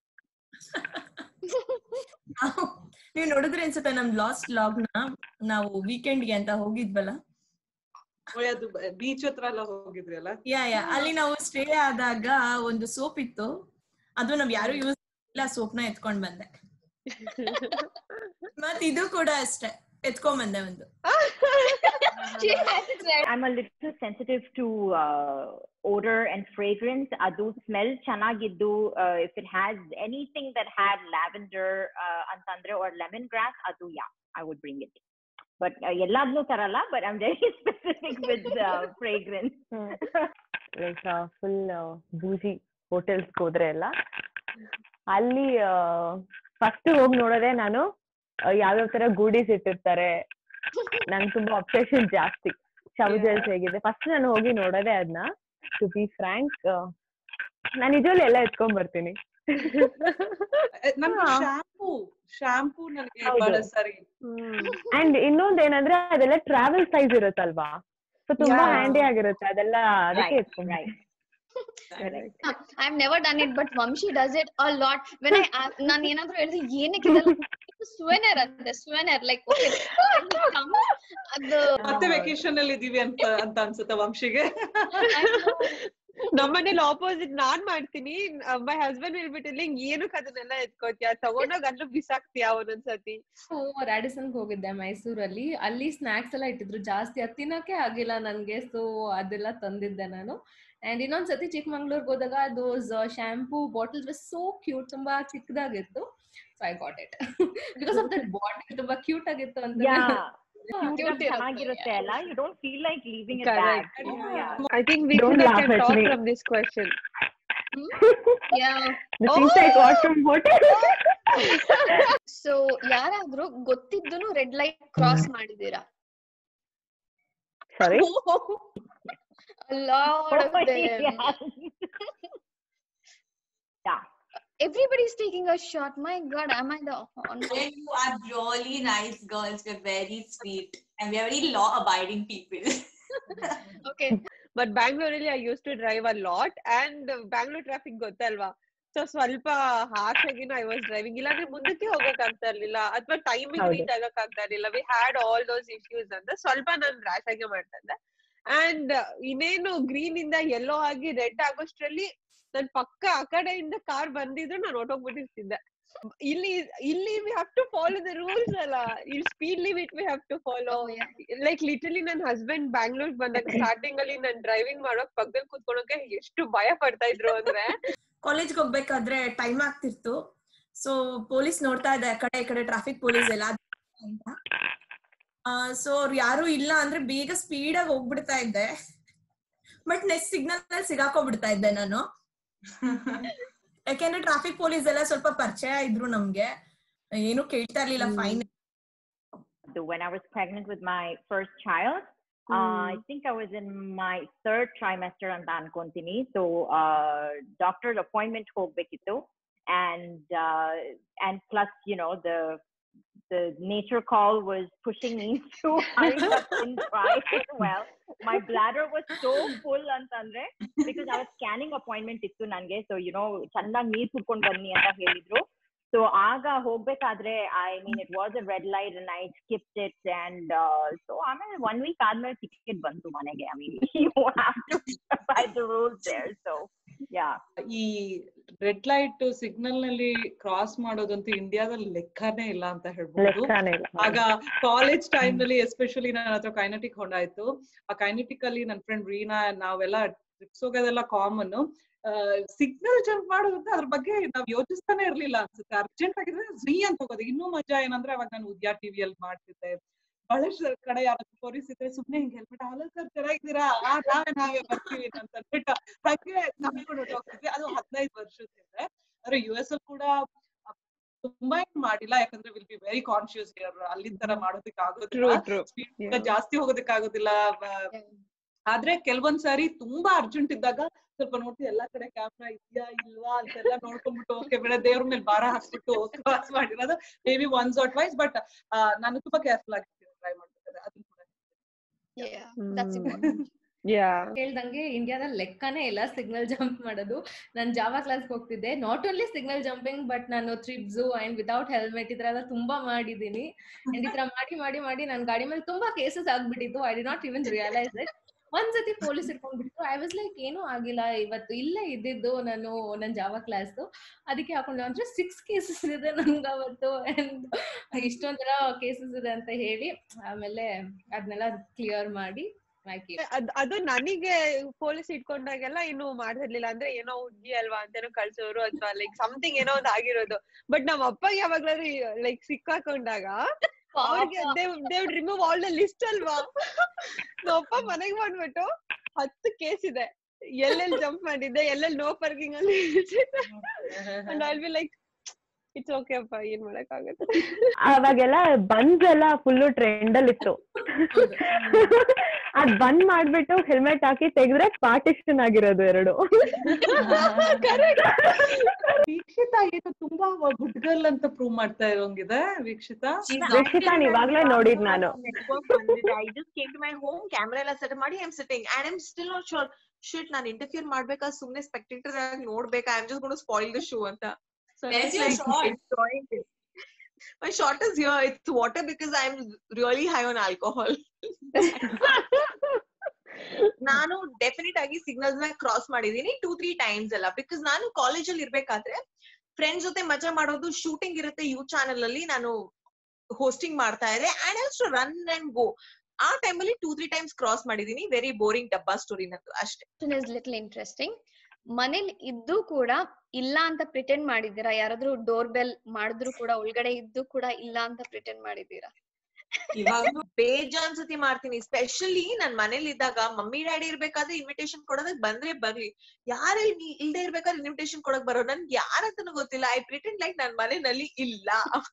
ನಾವು ನೀವು ನೋಡಿದ್ರೆ ಅನ್ಸುತ್ತೆ ನಮ್ ಲಾಸ್ಟ್ ಲಾಗ್ ನ ನಾವು ವೀಕೆಂಡ್ ಗೆ ಅಂತ ಹೋಗಿದ್ವಲ್ಲ ಓ, ಅದು ಬೀಚ್ ಹತ್ರ ಎಲ್ಲ ಹೋಗಿದ್ರಿ ಅಲ್ಲ ಯಾ ಯಾ ಅಲ್ಲಿ ನಾವು ಸ್ಟೇ ಆದಾಗ ಒಂದು ಸೋಪ್ ಇತ್ತು ಅದು ನಾವ್ ಯಾರು ಯೂಸ್ ಇಲ್ಲ ಸೋಪ್ ನ ಎತ್ಕೊಂಡ್ ಬಂದೆ ಮತ್ ಇದು ಕೂಡ ಅಷ್ಟೇ ಎತ್ಕೊಂಡ್ ಬಂದೆ ಒಂದು She has it right. I'm a little sensitive to uh, odor and fragrance. Adu smell chanagiddu. Uh, if it has anything that had lavender uh, antandre or lemongrass, adu yeah, I would bring it. But uh, ಎಲ್ಲಾದ್ನೂ ತರಲ್ಲ but I'm very specific with uh, fragrance. Like full boozy hotels ಹೋದ್ರೆ ಎಲ್ಲ ಅಲ್ಲಿ first ಹೋಗಿ ನೋಡೋದೇ ನಾನು ಆ, ಯಾವ್ಯಾವ ತರ ಗೂಡೀಸ್ ಇಟ್ಟಿರ್ತಾರೆ ನಂಗೆ ತುಂಬಾ ಅಬ್ಸೆಷನ್ ಜಾಸ್ತಿ ಶವಜಲ್ಸ್ ಹೇಗಿದೆ ಫಸ್ಟ್ ನಾನು ಹೋಗಿ ನೋಡೋದೇ ಅದನ್ನ ಟು ಬಿ ಫ್ರಾಂಕ್ ನಾನು ನಿಜವಲ್ಲಿ ಎಲ್ಲ ಎತ್ಕೊಂಡ್ ಬರ್ತೀನಿ ನನ್ಗೆ ಹಾ. ಶಾಂಪೂ ಶಾಂಪೂ ನನಗೆ ಹೌದು. ಬಹಳ ಸರಿ ಅಂಡ್ ಇನ್ನೊಂದ್ ಏನಂದ್ರೆ ಅದೆಲ್ಲ ಟ್ರಾವೆಲ್ ಸೈಜ್ ಇರುತ್ತಲ್ವಾ ಸೊ ತುಂಬಾ Yeah. ಹ್ಯಾಂಡಿ ಆಗಿರುತ್ತೆ ಅದೆಲ್ಲ ಅದಕ್ಕೆ Right, ಎತ್ಕೊಂಡ್ right. I've never done it, but Vamshi does it a lot. When I ask, ನಾನು ಏನಾದ್ರು ಹೇಳಿದ್ರೆ ಏನಕ್ಕೆ ಸ್ವೆನರ್ ಅಂತೆ ಸ್ವೆನರ್ ಲೈಕ್ ಅದು ಮತ್ತೆ ವೆಕೇಶನ್ ಅಲ್ಲಿ ಇದೀವಿ ಅಂತ ಅಂತ ಅನ್ಸುತ್ತೆ ವಂಶಿಗೆ ನಮ್ಮನೇಲಿ ಆಪೋಸಿಟ್ ನಾನ್ ಮಾಡ್ತೀನಿ ಮೈ ಹಸ್ಬೆಂಡ್ ಹೇಳ್ಬಿಟ್ಟಿಲ್ಲ ಹಿಂಗ್ ಏನಕ್ಕೆ ಅದನ್ನೆಲ್ಲ ಎತ್ಕೋತ್ಯಾ ತಗೊಂಡೋಗ್ ಅಲ್ಲೂ ಬಿಸಾಕ್ತಿಯಾ ಒಂದೊಂದ್ಸತಿ ರಾಡಿಸನ್ಗೆ ಹೋಗಿದ್ದೆ ಮೈಸೂರಲ್ಲಿ ಅಲ್ಲಿ ಸ್ನಾಕ್ಸ್ ಎಲ್ಲ ಇಟ್ಟಿದ್ರು ಜಾಸ್ತಿ ಅದ್ ತಿನ್ನಕ್ಕೆ ಆಗಿಲ್ಲ ನನ್ಗೆ ಸೊ ಅದೆಲ್ಲ ತಂದಿದ್ದೆ ನಾನು ಅಂಡ್ ಇನ್ನೊಂದ್ಸತಿ ಚಿಕ್ಕಮಂಗ್ಳೂರ್ಗೆ ಹೋದಾಗ those shampoo bottles so cute ತುಂಬಾ ಚಿಕ್ಕದಾಗಿತ್ತು so I got it because of that bottle ತುಂಬಾ ಕ್ಯೂಟ್ ಆಗಿತ್ತು ಅಂತ Yeah. Cute ಆಗಿ ಚೆನ್ನಾಗಿರುತ್ತೆ ಅಲ್ಲ you don't feel like leaving it Correct. Back I think we Don't two laugh can at talk me. from this question. Yeah. The things I got from hotel. So ಯಾರಾದ್ರೂ ಗೊತ್ತಿದ್ದನು red light cross ಮಾಡಿದೀರಾ Sorry. A lot of Oh, them. yeah. Yeah. Everybody's taking a shot. My God, am I the on? And you are really nice girls. We're very sweet and we're very law-abiding people. Okay. But ಬ್ಯಾಂಗ್ಳೂರಲ್ಲಿ I use to drive a lot and Bangalore traffic ಗೊತ್ತಲ್ವಾ so ಸ್ವಲ್ಪ harsh ಆಗಿನ I was driving ಇಲ್ಲಾಂದ್ರೆ ಮುಂದಕ್ಕೆ ಹೋಗಕ್ ಆಗ್ತಾ ಇರ್ಲಿಲ್ಲ ಅಥವಾ ಟೈಮಿಂಗ್ ಹೌದು. ರೀಚ್ ಆಗಕ್ ಆಗ್ತಾ ಇರ್ಲಿಲ್ಲ we had all those issues ಅಂತ ಸ್ವಲ್ಪ ನಾನು ರ್ಯಾಶ್ ಆಗಿ ಮಾಡ್ತಾ ಇದ್ದೆ ಅಂಡ್ ಇನ್ನೇನು ಗ್ರೀನ್ ಇಂದ ಯೆಲ್ಲೋ ಆಗಿ ರೆಡ್ ಆಗೋಷ್ಟ್ರಲ್ಲಿ ನನ್ ಪಕ್ಕ ಆ ಕಡೆಯಿಂದ ಕಾರ್ ಬಂದಿದ್ರು ನಾನು ಹೊಟ್ಟೋಗ್ಬಿಟ್ಟಿರ್ತಿದ್ದೆ ಇಲ್ಲಿ ಇಲ್ಲಿ we have to follow the rules ಅಲ್ಲ ಇಲ್ಲಿ speed limit we have to follow Oh, yeah. Like literally ನನ್ನ ಹಸ್ಬೆಂಡ್ ಬ್ಯಾಂಗ್ಳೂರ್ ಬಂದಾಗ ಸ್ಟಾರ್ಟಿಂಗ್ ಅಲ್ಲಿ ನಾನು ಡ್ರೈವಿಂಗ್ ಮಾಡೋಕ್ ಪಕ್ಕದಲ್ಲಿ ಕೂತ್ಕೊಳಕ್ಕೆ ಎಷ್ಟು ಭಯ ಪಡ್ತಾ ಇದ್ರು ಅಂದ್ರೆ ಕಾಲೇಜ್ಗೆ ಹೋಗ್ಬೇಕಾದ್ರೆ ಟೈಮ್ ಆಗ್ತಿತ್ತು ಸೊ ಪೊಲೀಸ್ ನೋಡ್ತಾ ಇದ್ದೆ ಆ ಕಡೆ ಈ ಕಡೆ ಟ್ರಾಫಿಕ್ ಪೊಲೀಸ್ ಎಲ್ಲ ಅಂತ ಸೊ ಅವ್ರು ಯಾರು ಇಲ್ಲ ಅಂದ್ರೆ ಬೇಗ ಸ್ಪೀಡ್ ಆಗಿ ಹೋಗ್ಬಿಡ್ತಾ ಇದ್ದೆ ಬಟ್ ನೆಕ್ಸ್ಟ್ ಸಿಗ್ನಲ್ ಅಲ್ಲಿ ಸಿಗಾಕೋಬಿಡ್ತಾ ಇದ್ದೆ ನಾನು ಯಾಕೆಂದ್ರೆ ಟ್ರಾಫಿಕ್ ಪೊಲೀಸ್ ಎಲ್ಲ ಸ್ವಲ್ಪ ಪರಿಚಯ ಇದ್ರು ನಮ್ಗೆ ಏನು ಕೇಳ್ತಾ ಇರ್ಲಿಲ್ಲ fine So when I was pregnant with my first child, uh, I think I was in my third trimester ಅಂತ ಅನ್ಕೊಂತೀನಿ ಸೊ ಡಾಕ್ಟರ್ ಅಪಾಯಿಂಟ್ಮೆಂಟ್ ಹೋಗ್ಬೇಕಿತ್ತು and uh, and plus you know the the nature call was pushing me to hurry up and try it well my bladder was so full ಅಂತಂದ್ರೆ because I was scanning appointment ಇತ್ತು ನನಗೆ so you know ಚೆನ್ನಾಗಿ ನೀರ್ ಕುಡ್ಕೊಂಡ್ ಬನ್ನಿ ಅಂತ ಹೇಳಿದ್ರು so ಆಗ ಹೋಗ್ಬೇಕಾದ್ರೆ I mean it was a red light and I skipped it and so ಆಮೇಲೆ ಒನ್ ವೀಕ್ ಆದ್ಮೇಲೆ ಟಿಕೆಟ್ ಬಂತು ಮನೆಗೆ I mean you have to by the rules there so yeah ಈ ರೆಡ್ ಲೈಟ್ ಸಿಗ್ನಲ್ ನಲ್ಲಿ cross ಮಾಡೋದಂತೂ ಇಂಡಿಯಾದಲ್ಲಿ ಲೆಕ್ಕನೇ ಇಲ್ಲ ಅಂತ ಹೇಳ್ಬೋದು ಲೆಕ್ಕನೇ ಇಲ್ಲ. ಆಗ ಕಾಲೇಜ್ ಟೈಮ್ ನಲ್ಲಿ ಎಸ್ಪೆಷಲಿ ನನ್ನ ಹತ್ರ ಕೈನೆಟಿಕ್ ಹೊಂಡ ಇತ್ತು ಆ ಕೈನೆಟಿಕ್ ಅಲ್ಲಿ ನನ್ನ ಫ್ರೆಂಡ್ ರೀನಾ ನಾವೆಲ್ಲ ಟ್ರಿಪ್ಸ್ ಹೋಗೋದೆಲ್ಲ ಕಾಮನ್ ಸಿಗ್ನಲ್ ಜಂಪ್ ಮಾಡೋದಂತ ಅದ್ರ ಬಗ್ಗೆ ನಾವ್ ಯೋಚಿಸ್ತಾನೆ ಇರ್ಲಿಲ್ಲ ಅನ್ಸುತ್ತೆ ಅರ್ಜೆಂಟ್ ಆಗಿದ್ರೆ ಝೀ ಅಂತ ಹೋಗೋದು ಇನ್ನೂ ಮಜಾ ಏನಂದ್ರೆ ಅವಾಗ ನಾನು ಉದ್ಯಾ ಟಿವಿಯಲ್ಲಿ ಮಾಡ್ತಿದ್ದೆ ಬಹಳಷ್ಟು ಕಡೆ ಯಾರಾದ್ರೂ ತೋರಿಸಿದ್ರೆ ಸುಮ್ನೆ ಹಿಂಗ್ ಹೇಳ್ಬಿಟ್ಟು ಹಲೋ ಸರ್ ಚೆನ್ನಾಗಿದ್ದೀರಾ ಆ ನಾವೇ ನಾವೇ ಬರ್ತೀವಿ ಅಂತ ಅಂದ್ಬಿಟ್ಟು ಹಾಗೆ ನಂಬಿಕೊಂಡು ಹೋಗ್ತಿದ್ವಿ ಅದು ಹದಿನೈದು ವರ್ಷದ ಹಿಂದೆ ಆದ್ರೆ ಯು ಎಸ್ ಅಲ್ಲಿ ಕೂಡ ತುಂಬಾ ಏನ್ ಮಾಡಿಲ್ಲ ಯಾಕಂದ್ರೆ ವಿಲ್ ಬಿ ವೆರಿ ಕಾನ್ಶಿಯಸ್ ಅಲ್ಲಿನ ತರ ಮಾಡೋದಕ್ಕೆ ಟ್ರೂ ಆಗೋದಿಲ್ಲ ಟ್ರೂ ಸ್ಪೀಡ್ ಜಾಸ್ತಿ ಹೋಗೋದಕ್ಕೆ ಆಗೋದಿಲ್ಲ ಆದ್ರೆ ಕೆಲವೊಂದ್ ಸಾರಿ ತುಂಬಾ ಅರ್ಜೆಂಟ್ ಇದ್ದಾಗ ಸ್ವಲ್ಪ ನೋಡ್ತೀವಿ ಎಲ್ಲಾ ಕಡೆ ಕ್ಯಾಮ್ರಾ ಇದೆಯಾ ಇಲ್ವಾ ಅಂತೆಲ್ಲ ನೋಡ್ಕೊಂಡ್ಬಿಟ್ಟು ಓಕೆ ಬೇಡ ದೇವ್ರ ಮೇಲೆ ಭಾರ ಹಾಕ್ಬಿಟ್ಟು ಕ್ರಾಸ್ ಮಾಡಿರೋದು maybe once or twice but ನಾನು ತುಂಬಾ ಕೇರ್ಫುಲ್ ಆಗಿರ್ತೀನಿ ಟ್ರೈ ಮಾಡ್ಬೇಕಾದ್ರೆ ಅದನ್ನ ಕೂಡ Yeah, that's Mm. important. ಯಾ ಹೇಳ್ದಂಗೆ ಇಂಡಿಯಾದಲ್ಲಿ ಲೆಕ್ಕನೇ ಇಲ್ಲ ಸಿಗ್ನಲ್ ಜಂಪ್ ಮಾಡೋದು ನಾನು ಜಾವಾ ಕ್ಲಾಸ್ ಹೋಗ್ತಿದ್ದೆ not only signal jumping but ನಾನು ಟ್ರಿಪ್ಸ್ ಅಂಡ್ ವಿತೌಟ್ ಹೆಲ್ಮೆಟ್ ಈ ತರ ಎಲ್ಲ ತುಂಬಾ ಮಾಡಿದೀನಿ ಅಂಡ್ ಈ ತರ ಮಾಡಿ ಮಾಡಿ ಮಾಡಿ ನನ್ನ ಗಾಡಿ ಮೇಲೆ ತುಂಬಾ ಕೇಸಸ್ ಆಗ್ಬಿಟ್ಟಿತ್ತು I did not even realise it ಒಂದ್ಸತಿ ಪೊಲೀಸ್ ಇಟ್ಕೊಂಡ್ಬಿಟ್ಟು ಐ ವಾಸ್ ಲೈಕ್ ಏನೂ ಆಗಿಲ್ಲ ಇವತ್ತು ಇಲ್ಲೇ ಇದ್ದಿದ್ದು ನಾನು ನನ್ನ ಜಾವಾ ಕ್ಲಾಸ್ ಅದಕ್ಕೆ ಹಾಕೊಂಡು ಅಂದ್ರೆ ಸಿಕ್ಸ್ ಕೇಸಸ್ ಇದೆ ನನ್ಗೆ ಅವತ್ತು ಅಂಡ್ ಇಷ್ಟೊಂದರ ಕೇಸಸ್ ಇದೆ ಅಂತ ಹೇಳಿ ಆಮೇಲೆ ಅದನ್ನೆಲ್ಲ ಕ್ಲಿಯರ್ ಮಾಡಿ ಹಾಕಿ ಅದ್- ಅದು ನನಗೆ ಪೊಲೀಸ್ ಇಟ್ಕೊಂಡಾಗೆಲ್ಲ ಇನ್ನು ಮಾಡ್ತಿರ್ಲಿಲ್ಲ ಅಂದ್ರೆ ಏನೋ ಹುಡ್ಗಿ ಅಲ್ವಾ ಅಂತೇನೋ ಕಳ್ಸೋರು ಅಥವಾ ಲೈಕ್ ಸಮಥಿಂಗ್ ಏನೋ ಒಂದ್ ಆಗಿರೋದು ಬಟ್ ನಮ್ಮ ಅಪ್ಪ ಯಾವಾಗ್ಲಾದ್ರು ಲೈಕ್ ಸಿಕ್ಕಾಕೊಂಡಾಗ ಅವ್ರಿಗೆ they remove all the list ಅಲ್ವಾ ನಮ್ಮ ಅಪ್ಪ ಮನೆಗ್ ಮಾಡ್ಬಿಟ್ಟು ಹತ್ತು ಕೇಸ್ ಇದೆ ಎಲ್ಲೆಲ್ಲಿ ಜಂಪ್ ಮಾಡಿದ್ದೆ ಎಲ್ಲೆಲ್ಲಿ ನೋ ಪಾರ್ಕಿಂಗ್ ಅಲ್ಲಿ and I'll be like it's okay ಅಪ್ಪ ಏನ್ ಮಾಡಕ್ ಆಗುತ್ತೆ ಅವಾಗೆಲ್ಲ ಬನ್ಸ್ ಎಲ್ಲ ಫುಲ್ ಟ್ರೆಂಡ್ ಅಲ್ಲಿ ಇತ್ತು ಅದ್ ಬಂದ್ ಮಾಡ್ಬಿಟ್ಟು ಹೆಲ್ಮೆಟ್ ಹಾಕಿ ತೆಗೆದ್ರೆ ಪಾರ್ಟಿಷನ್ ಆಗಿರೋದು ಎರಡು ವೀಕ್ಷಿತಾ ಏನು ತುಂಬಾ ಗುಡ್ ಗರ್ಲ್ ಅಂತ ಪ್ರೂವ್ ಮಾಡ್ತಾ ಇರೋಂಗಿದೆ ವೀಕ್ಷಿತಾ ವೀಕ್ಷಿತಾ ಇವಾಗ್ಲೇ ನೋಡಿದ್ ನಾನು I just came to my home camera ಎಲ್ಲ ಸೆಟ್ ಮಾಡಿ I am sitting and I am still not sure shit ನಾನು ಇಂಟರ್ಫಿಯರ್ ಮಾಡ್ಬೇಕಾ ಸುಮ್ನೆ ಸ್ಪೆಕ್ಟೇಟರ್ ಆಗಿ ನೋಡ್ಬೇಕಾ I am just gonna spoil the show ಅಂತ So I'm Where's just your like shot? enjoying it. My shot is here. It's water because I'm really high on alcohol. ನಾನು definite ಆಗಿ signals ನ cross ಮಾಡಿದೀನಿ two three times ಎಲ್ಲ because ನಾನು college ಅಲ್ಲಿ ಇರ್ಬೇಕಾದ್ರೆ friends ಜೊತೆ ಮಜಾ ಮಾಡೋದು ಶೂಟಿಂಗ್ ಇರುತ್ತೆ ಯೂ ಚಾನೆಲ್ ಅಲ್ಲಿ ನಾನು ಹೋಸ್ಟಿಂಗ್ ಮಾಡ್ತಾ ಇದ್ದೆ and also run and go ಆ ಟೈಮಲ್ಲಿ ಟೂ ತ್ರೀ ಟೈಮ್ಸ್ ಕ್ರಾಸ್ ಮಾಡಿದೀನಿ ವೆರಿ ಬೋರಿಂಗ್ ಡಬ್ಬಾ ಸ್ಟೋರಿ ನಂದು ಅಷ್ಟೇ ಇಸ್ ಲಿಟಲ್ ಇಂಟ್ರೆಸ್ಟಿಂಗ್ ಮನೇಲಿ ಇದ್ದು ಕೂಡ ಇಲ್ಲ ಅಂತ ಪ್ರಿಟೆಂಡ್ ಮಾಡಿದ್ದೀರಾ ಯಾರಾದ್ರೂ ಡೋರ್ ಬೆಲ್ ಮಾಡಿದ್ರು ಕೂಡ ಒಳಗಡೆ ಇದ್ದು ಕೂಡ ಇಲ್ಲ ಅಂತ ಪ್ರಿಟೆಂಡ್ ಮಾಡಿದ್ದೀರಾ ಇವಾಗ್ಲೂ ಬೇಜಾನ್ ಸತಿ ಮಾಡ್ತೀನಿ ಸ್ಪೆಷಲಿ ನನ್ ಮನೇಲಿ ಇದ್ದಾಗ ಮಮ್ಮಿ ಡ್ಯಾಡಿ ಇರ್ಬೇಕಾದ್ರೆ ಇನ್ವಿಟೇಷನ್ ಕೊಡೋದಕ್ ಬಂದ್ರೆ ಬರ್ಲಿ ಯಾರು ಇಲ್ದೇ ಇರ್ಬೇಕಾದ್ರೆ ಇನ್ವಿಟೇಷನ್ ಕೊಡಕ್ ಬರೋ ನನ್ಗೆ ಯಾರಂತನೂ ಗೊತ್ತಿಲ್ಲ ಐ ಪ್ರಿಟೆಂಡ್ ಲೈಕ್ ನನ್ ಮನೆಯಲ್ಲಿ ಇಲ್ಲ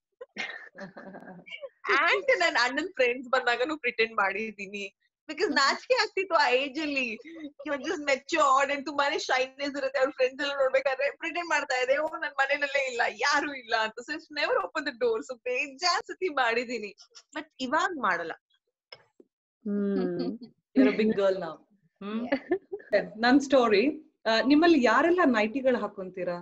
ಅಂಡ್ ನನ್ ಅಣ್ಣನ್ ಫ್ರೆಂಡ್ಸ್ ಬಂದಾಗನು ಪ್ರಿಟೆಂಡ್ ಮಾಡಿದೀನಿ ಬಿಕಾಸ್ ನಾಚಿಕೆ ಆಗ್ತಿತ್ತು ಆ ಏಜ್ ಅಲ್ಲಿ ಜಸ್ಟ್ ಮೆಚ್ಯೂರ್ಡ್ ಅಂಡ್ ತುಂಬಾನೇ ಶೈನೆಸ್ ಇರುತ್ತೆ ಅವ್ರ ಫ್ರೆಂಡ್ಸ್ ಎಲ್ಲ ನೋಡ್ಬೇಕಾದ್ರೆ ಪ್ರಿಟೆಂಡ್ ಮಾಡ್ತಾ ಇದೆ ಓ ನನ್ ಮನೇನಲ್ಲೇ ಇಲ್ಲ ಯಾರು ಇಲ್ಲ ಅಂತ so it's never open the door so ಬೇಜಾನ್ ಸತಿ ಮಾಡಿದೀನಿ ಬಟ್ ಇವಾಗ ಮಾಡಲ್ಲ ಬಿಗ್ ಗರ್ಲ್ ನಾವು ಹ್ಮ್ ನನ್ ಸ್ಟೋರಿ ನಿಮ್ಮಲ್ಲಿ ಯಾರೆಲ್ಲ ನೈಟಿಗಳು ಹಾಕೊಂತೀರಾ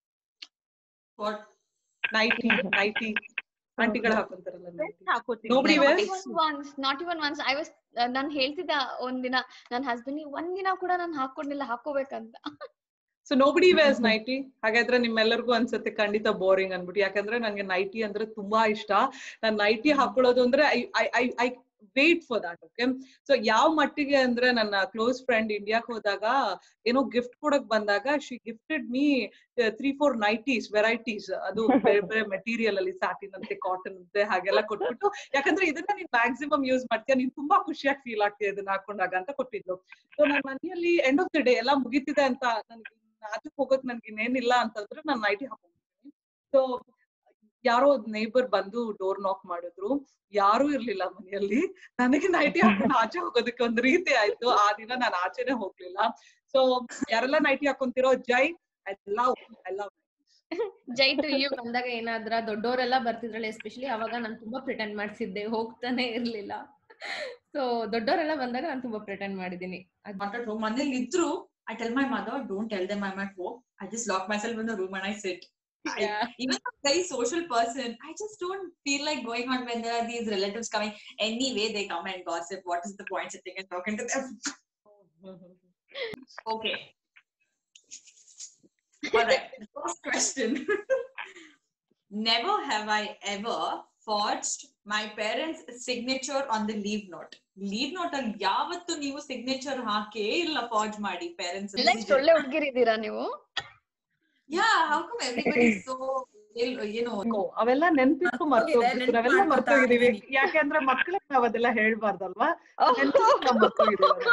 ನೈಟಿ ನೈಟಿ ಆಂಟಿಗಳು ಹಾಕೊಂತಾರಲ್ಲ nighty Nobody Not wears? even once, not even once. I was ನಾನ್ ಹೇಳ್ತಿದ್ದೆ ಒಂದಿನ ನನ್ ಹಸ್ಬೆಂಡ್ ಒಂದಿನ ಕೂಡ ನಾನ್ ಹಾಕೊಂಡಿಲ್ಲ ಹಾಕೋಬೇಕಂತ ಸೊ ನೋಬಡಿ ವೇರ್ಸ್ ನೈಟಿ ಹಾಗಾದ್ರೆ ನಿಮ್ಮೆಲ್ಲರಿಗೂ ಅನ್ಸುತ್ತೆ ಖಂಡಿತ ಬೋರಿಂಗ್ ಅನ್ಬಿಟ್ಟು ಯಾಕಂದ್ರೆ ನಂಗೆ ನೈಟಿ ಅಂದ್ರೆ ತುಂಬಾ ಇಷ್ಟ ನಾನ್ ನೈಟಿ ಹಾಕೊಳ್ಳೋದು ಅಂದ್ರೆ I I I I wait for that okay so ಯಾವ ಮಟ್ಟಿಗೆ ಅಂದ್ರೆ ನನ್ನ ಕ್ಲೋಸ್ ಫ್ರೆಂಡ್ ಇಂಡಿಯಾಕ್ ಹೋದಾಗ ಏನೋ ಗಿಫ್ಟ್ ಕೊಡಕ್ ಬಂದಾಗ she gifted me three four nighties varieties ಅದು ಬೇರೆ ಬೇರೆ ಮೆಟೀರಿಯಲ್ ಅಲ್ಲಿ ಸ್ಯಾಟಿನ್ ಅಂತೆ ಕಾಟನ್ ಅಂತೆ ಹಾಗೆಲ್ಲ ಕೊಟ್ಬಿಟ್ಟು ಯಾಕಂದ್ರೆ ಇದನ್ನ ನೀನ್ ಮ್ಯಾಕ್ಸಿಮಮ್ ಯೂಸ್ ಮಾಡ್ತೀಯ ನೀನ್ ತುಂಬಾ ಖುಷಿಯಾಗಿ ಫೀಲ್ ಆಗ್ತೀಯ ಇದನ್ನ ಹಾಕೊಂಡಾಗ ಅಂತ ಕೊಟ್ಟಿದ್ಲು ಸೊ ನನ್ನ ಮನೆಯಲ್ಲಿ ಎಂಡ್ ಆಫ್ ದ ಡೇ ಎಲ್ಲ ಮುಗೀತಿದೆ ಅಂತ ನನ್ಗೆ ಅದಕ್ಕೆ ಹೋಗಕ್ ನನ್ಗೆ ಇನ್ನೇನಿಲ್ಲ ಅಂತಂದ್ರೆ ನಾನು ನೈಟಿ ಹಾಕೊಂಡ್ಬಿಡ್ತೀನಿ ಸೊ ಯಾರೋ ನೇಬರ್ ಬಂದು ಡೋರ್ ನಾಕ್ ಮಾಡಿದ್ರು ಯಾರು ಇರ್ಲಿಲ್ಲ ಮನೆಯಲ್ಲಿ ನನಗೆ ನೈಟಿ ಹಾಕೊಂಡು ಆಚೆ ಹೋಗೋದಕ್ಕೆ ಒಂದ್ ರೀತಿ ಆಯ್ತು ಆ ದಿನ ನಾನು ಆಚೆನೆ ಹೋಗ್ಲಿಲ್ಲ ಸೊ ಯಾರೆಲ್ಲ ನೈಟಿ ಹಾಕೊಂತಿರೋ ಜೈ ಎಲ್ಲ ಎಲ್ಲ ಜೈ ಟು ಯು ಬಂದಾಗ ಏನಾದ್ರ ದೊಡ್ಡವರೆಲ್ಲ ಬರ್ತಿದ್ರಲ್ಲ ಎಸ್ಪೆಷಲಿ ಅವಾಗ ನಾನು ತುಂಬಾ ಪ್ರಿಟೆಂಡ್ ಮಾಡ್ಸಿದ್ದೆ ಹೋಗ್ತಾನೆ ಇರ್ಲಿಲ್ಲ ಸೊ ದೊಡ್ಡವರೆಲ್ಲ ಬಂದಾಗ ನಾನು ತುಂಬಾ ಪ್ರಿಟೆಂಡ್ ಮಾಡಿದೀನಿ not at home. ಮನೇಲಿ ಇದ್ರು I tell my mother, don't tell them I'm at home. I just lock myself in the room and I sit. I, even though I'm a very social person, I just don't feel like going on when there are these relatives coming. Anyway, they come and gossip. What is the point sitting and talking to them? okay. All right. The first question. Never have I ever forged my parents' signature on the leave note. Leave note ಅಲ್ಲಿ ಯಾವತ್ತು ನೀವು signature ಹಾಕೇ ಇಲ್ಲ ಫಾರ್ಜ್ ಮಾಡಿ parents ಎಲ್ಲ ಇಷ್ಟ್ ಒಳ್ಳೆ ಹುಡುಗಿರಿದ್ದೀರಾ ನೀವು yeah how come everybody so ಏನು ಅವೆಲ್ಲ ನೆನ್ಪಿಟ್ಟು ಮರ್ತೋಗ್ಬಿಟ್ಟು ನಾವೆಲ್ಲ ಮರ್ತೋಗಿದೀವಿ ಯಾಕೆಂದ್ರೆ ಮಕ್ಳಿಗೆ ನಾವ್ ಅದೆಲ್ಲ ಹೇಳ್ಬಾರ್ದಲ್ವಾ ನೆನ್ಪಿಟ್ಟು ನಾವ್ ಮರ್ತೋಗಿದೀವಿ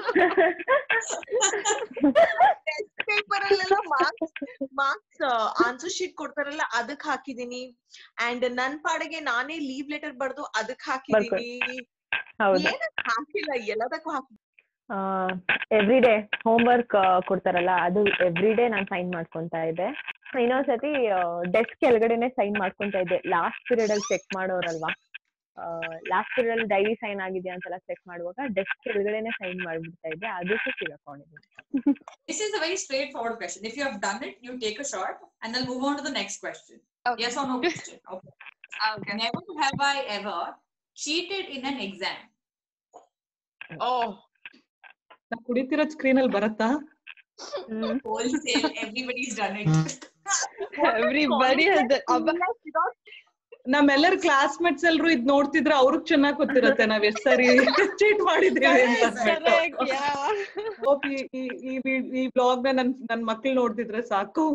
ಪೇಪರ್ ಅಲ್ಲೆಲ್ಲ ಮಾರ್ಕ್ಸ್ ಮಾರ್ಕ್ಸ್ ಆನ್ಸರ್ ಶೀಟ್ ಕೊಡ್ತಾರಲ್ಲ ಅದಕ್ ಹಾಕಿದೀನಿ ಅಂಡ್ ನನ್ ಪಾಡಿಗೆ ನಾನೇ ಲೀವ್ ಲೆಟರ್ ಬರ್ದು ಅದಕ್ ಹಾಕಿದೀನಿ ಹೌದು ಏನಕ್ ಹಾಕಿಲ್ಲ ಎಲ್ಲದಕ್ಕೂ ಹಾಕಿ ಎವ್ರಿ ಡೇ ಹೋಮ್ ವರ್ಕ್ ಕೊಡ್ತಾರಲ್ಲ ಅದು ಎವ್ರಿ ಡೇ ನಾನು ಸೈನ್ ಮಾಡ್ಕೊಂತಾ ಇದ್ದೆ ಇನ್ನೊಂದ್ಸತಿ ಡೆಸ್ಕ್ ಕೆಳಗಡೆನೆ ಸೈನ್ ಮಾಡ್ಕೊಂತಾ ಇದ್ದೆ ಲಾಸ್ಟ್ ಪೀರಿಯಡ್ ಅಲ್ಲಿ ಚೆಕ್ ಮಾಡೋರಲ್ವಾ ಲಾಸ್ಟ್ ಪೀರಿಯಡ್ ಅಲ್ಲಿ ಡೈರಿ ಸೈನ್ ಆಗಿದೆಯಾ ಅಂತೆಲ್ಲ ಚೆಕ್ ಮಾಡುವಾಗ ಡೆಸ್ಕ್ ಕೆಳಗಡೆನೆ ಸೈನ್ ಮಾಡ್ಬಿಡ್ತಾ ಇದ್ದೆ ಅದಕ್ಕೂ ಸಿಗಾಕೊಂಡಿದ್ದೀನಿ This is a very straightforward question. If you have done it, you take a shot and then move on to the next question. Yes or no question. Okay. okay. Never have I ever cheated in an exam. Oh. ನಾ ಕುಡಿತಿರೋ screen ಅಲ್ಲಿ ಬರತ್ತಾ Wholesale. Everybody's done it. Everybody has that. ನಮ್ಮೆಲ್ಲರ classmates ಎಲ್ರು ಇದ್ ನೋಡ್ತಿದ್ರೆ ಅವ್ರಿಗೆ ಚೆನ್ನಾಗ್ ಗೊತ್ತಿರತ್ತೆ ನಾವ್ ಎಷ್ಟ್ ಸರಿ ಚೀಟ್ ಮಾಡಿದ್ದೇವೆ ಅಂತ ಹೋಪ್ ಈ ಈ- ಈ ವಿ- ಈ ಬ್ಲಾಗ್ ನ ನನ್ ನನ್ ಮಕ್ಳು ನೋಡ್ತಿದ್ರೆ ಸಾಕು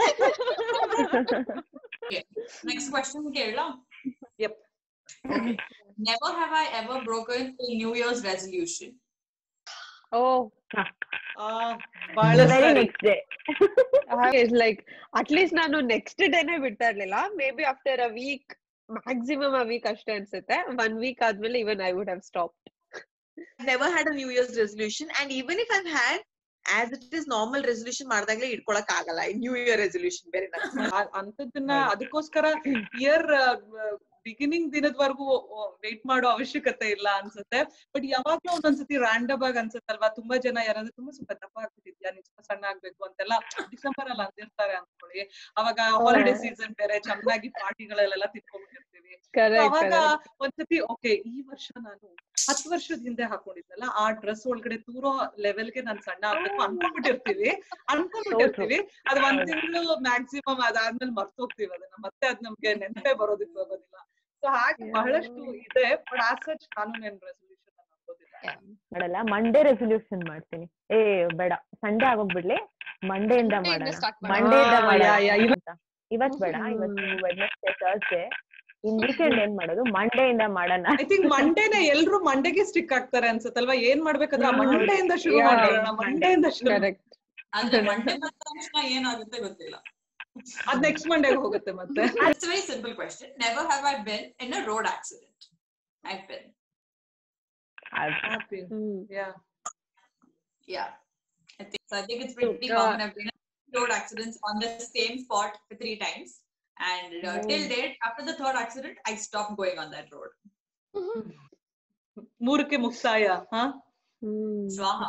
Okay. Next question, Kerala. Yep. Okay. Never have I ever broken a New Year's resolution. ಓ ಬಹಳ ವೆರಿ ಸರಿ ನೆಕ್ಸ್ಟ್ ಡೇ ಲೈಕ್ ಅಟ್ಲೀಸ್ಟ್ ನಾನು ನೆಕ್ಸ್ಟ್ ಡೇನೆ ಬಿಡ್ತಾ ಇರ್ಲಿಲ್ಲ maybe after a week maximum a week ಅಷ್ಟೇ ಅನ್ಸುತ್ತೆ ಒನ್ ವೀಕ್ ಆದ್ಮೇಲೆ even I would have stop never had a New Year's resolution, and even if I've had, as it is normal resolution ಮಾಡ್ದಾಗ್ಲೇ ಇಟ್ಕೊಳಕ್ ಆಗಲ್ಲ new year resolution ಬೇರೆ ಆ- ಅಂತದನ್ನ ಅದಕ್ಕೋಸ್ಕರ ಇಯರ್ ಬಿಗಿನಿಂಗ್ ದಿನದವರೆಗೂ ವೇಟ್ ಮಾಡೋ ಅವಶ್ಯಕತೆ ಇಲ್ಲ ಅನ್ಸುತ್ತೆ ಬಟ್ ಯಾವಾಗ್ಲೂ ಒಂದೊಂದ್ಸತಿ ರ್ಯಾಂಡಮ್ ಆಗಿ ಅನ್ಸುತ್ತಲ್ವಾ ತುಂಬಾ ಜನ ಯಾರಾದ್ರೂ ತುಂಬಾ ಸ್ವಲ್ಪ ದಪ್ಪ ಆಗ್ಬಿಟ್ಟಿದ್ಯಾ ನೀನ್ ಸ್ವಲ್ಪ ಸಣ್ಣ ಆಗ್ಬೇಕು ಅಂತೆಲ್ಲ ಡಿಸೆಂಬರ್ ಅಲ್ಲಿ ಅಂದಿರ್ತಾರೆ ಅನ್ಕೊಳ್ಳಿ ಅವಾಗ ಹಾಲಿಡೇ ಸೀಸನ್ ಬೇರೆ ಚೆನ್ನಾಗಿ ಪಾರ್ಟಿಗಳಲ್ಲೆಲ್ಲ ತಿನ್ಕೊಂಡ್ಬಿಟ್ಟಿರ್ತೀವಿ So Correct, ಅವಾಗ correct. ಒಂದ್ಸತಿ ಓಕೆ ಈ ವರ್ಷ ನಾನು ಹತ್ತು ವರ್ಷದ ಹಿಂದೆ ಹಾಕೊಂಡಿದ್ನಲ್ಲ ಆ ಡ್ರೆಸ್ ಒಳಗಡೆ ತೂರೋ ಲೆವೆಲ್ಗೆ ನಾನ್ ಸಣ್ಣ ಆಗ್ಬೇಕು ಅನ್ಕೊಂಡ್ಬಿಟ್ಟಿರ್ತೀವಿ ಅನ್ಕೊಂಡ್ಬಿಟ್ಟಿರ್ತೀವಿ ಅದ್ ಒಂದ್ ತಿಂಗಳು ಮ್ಯಾಕ್ಸಿಮಮ್ ಅದಾದ್ಮೇಲೆ ಮರ್ತೋಗ್ತೀವಿ ಅದನ್ನ ಮತ್ತೆ ಅದ್ ನಮ್ಗೆ ನೆನಪೇ ಬರೋದಕ್ಕೆ ಹೋಗೋದಿಲ್ಲ ಸೊ ಹಾಗೆ ಬಹಳಷ್ಟು ಇದೆ ಬಟ್ ಆಸ್ ಸಚ್ ನಾನು ನನ್ ರೆಸೊಲ್ಯೂಷನ್ ಹಾಕೋದಿಲ್ಲ ಮಾಡಲ್ಲ ಮಂಡೇ ರೆಸೊಲ್ಯೂಷನ್ ಮಾಡ್ತೀನಿ ಏ ಬೇಡ ಸಂಡೇ ಆಗೋಗ್ಬಿಡ್ಲಿ ಮಂಡೇ ಇಂದ Monday ಇಂದ ಮಾಡೋಣ start ಮಾಡೋಣ. ಮಂಡೇ ಇಂದ ಆ, ಮಾಡೋಣ ಯಾ, ಯಾ, ಇವತ್ತು- ಅಂತ. ಇವತ್ ಬೇಡ ಇವತ್ತು ವೆಡ್ನೆಸ್ಡೇ ಥರ್ಸ್ಡೇ ಇನ್ ವೀಕೆಂಡ್ ಏನ್ ಮಾಡೋದು ಮಂಡೇ ಇಂದ ಮಾಡೋಣ ಐ ಥಿಂಕ್ ಮಂಡೇನೆ ಎಲ್ರು ಮಂಡೆಗೆ ಸ್ಟಿಕ್ ಆಗ್ತಾರೆ ಅನ್ಸುತ್ತಲ್ವಾ ಏನ್ ಮಾಡ್ಬೇಕಂದ್ರೆ ಆ ಮಂಡೆಯಿಂದ ಶುರು Yeah. ಮಾಡೋಣ ಮಂಡೆಯಿಂದ ಶುರು ಕರೆಕ್ಟ್ ಅಂದ್ರೆ ಮಂಡೆ ಬಂದ ತಕ್ಷಣ ಏನಾಗುತ್ತೆ ಗೊತ್ತಿಲ್ಲ ಅದ್ ನೆಕ್ಸ್ಟ್ ಮಂಡೆಗೆ ಹೋಗುತ್ತೆ ಮತ್ತೆ It's a very simple question. Never have I been in a road accident. I've been. Happy. Yeah. Yeah. I think so. I think it's pretty So, uh, common. I've been in road accidents on the same spot for three times. And uh, till date, after the third accident, I stopped going on that road. ಮೂರಕ್ಕೆ ಮುಕ್ತಾಯ ಹಾ Swaha.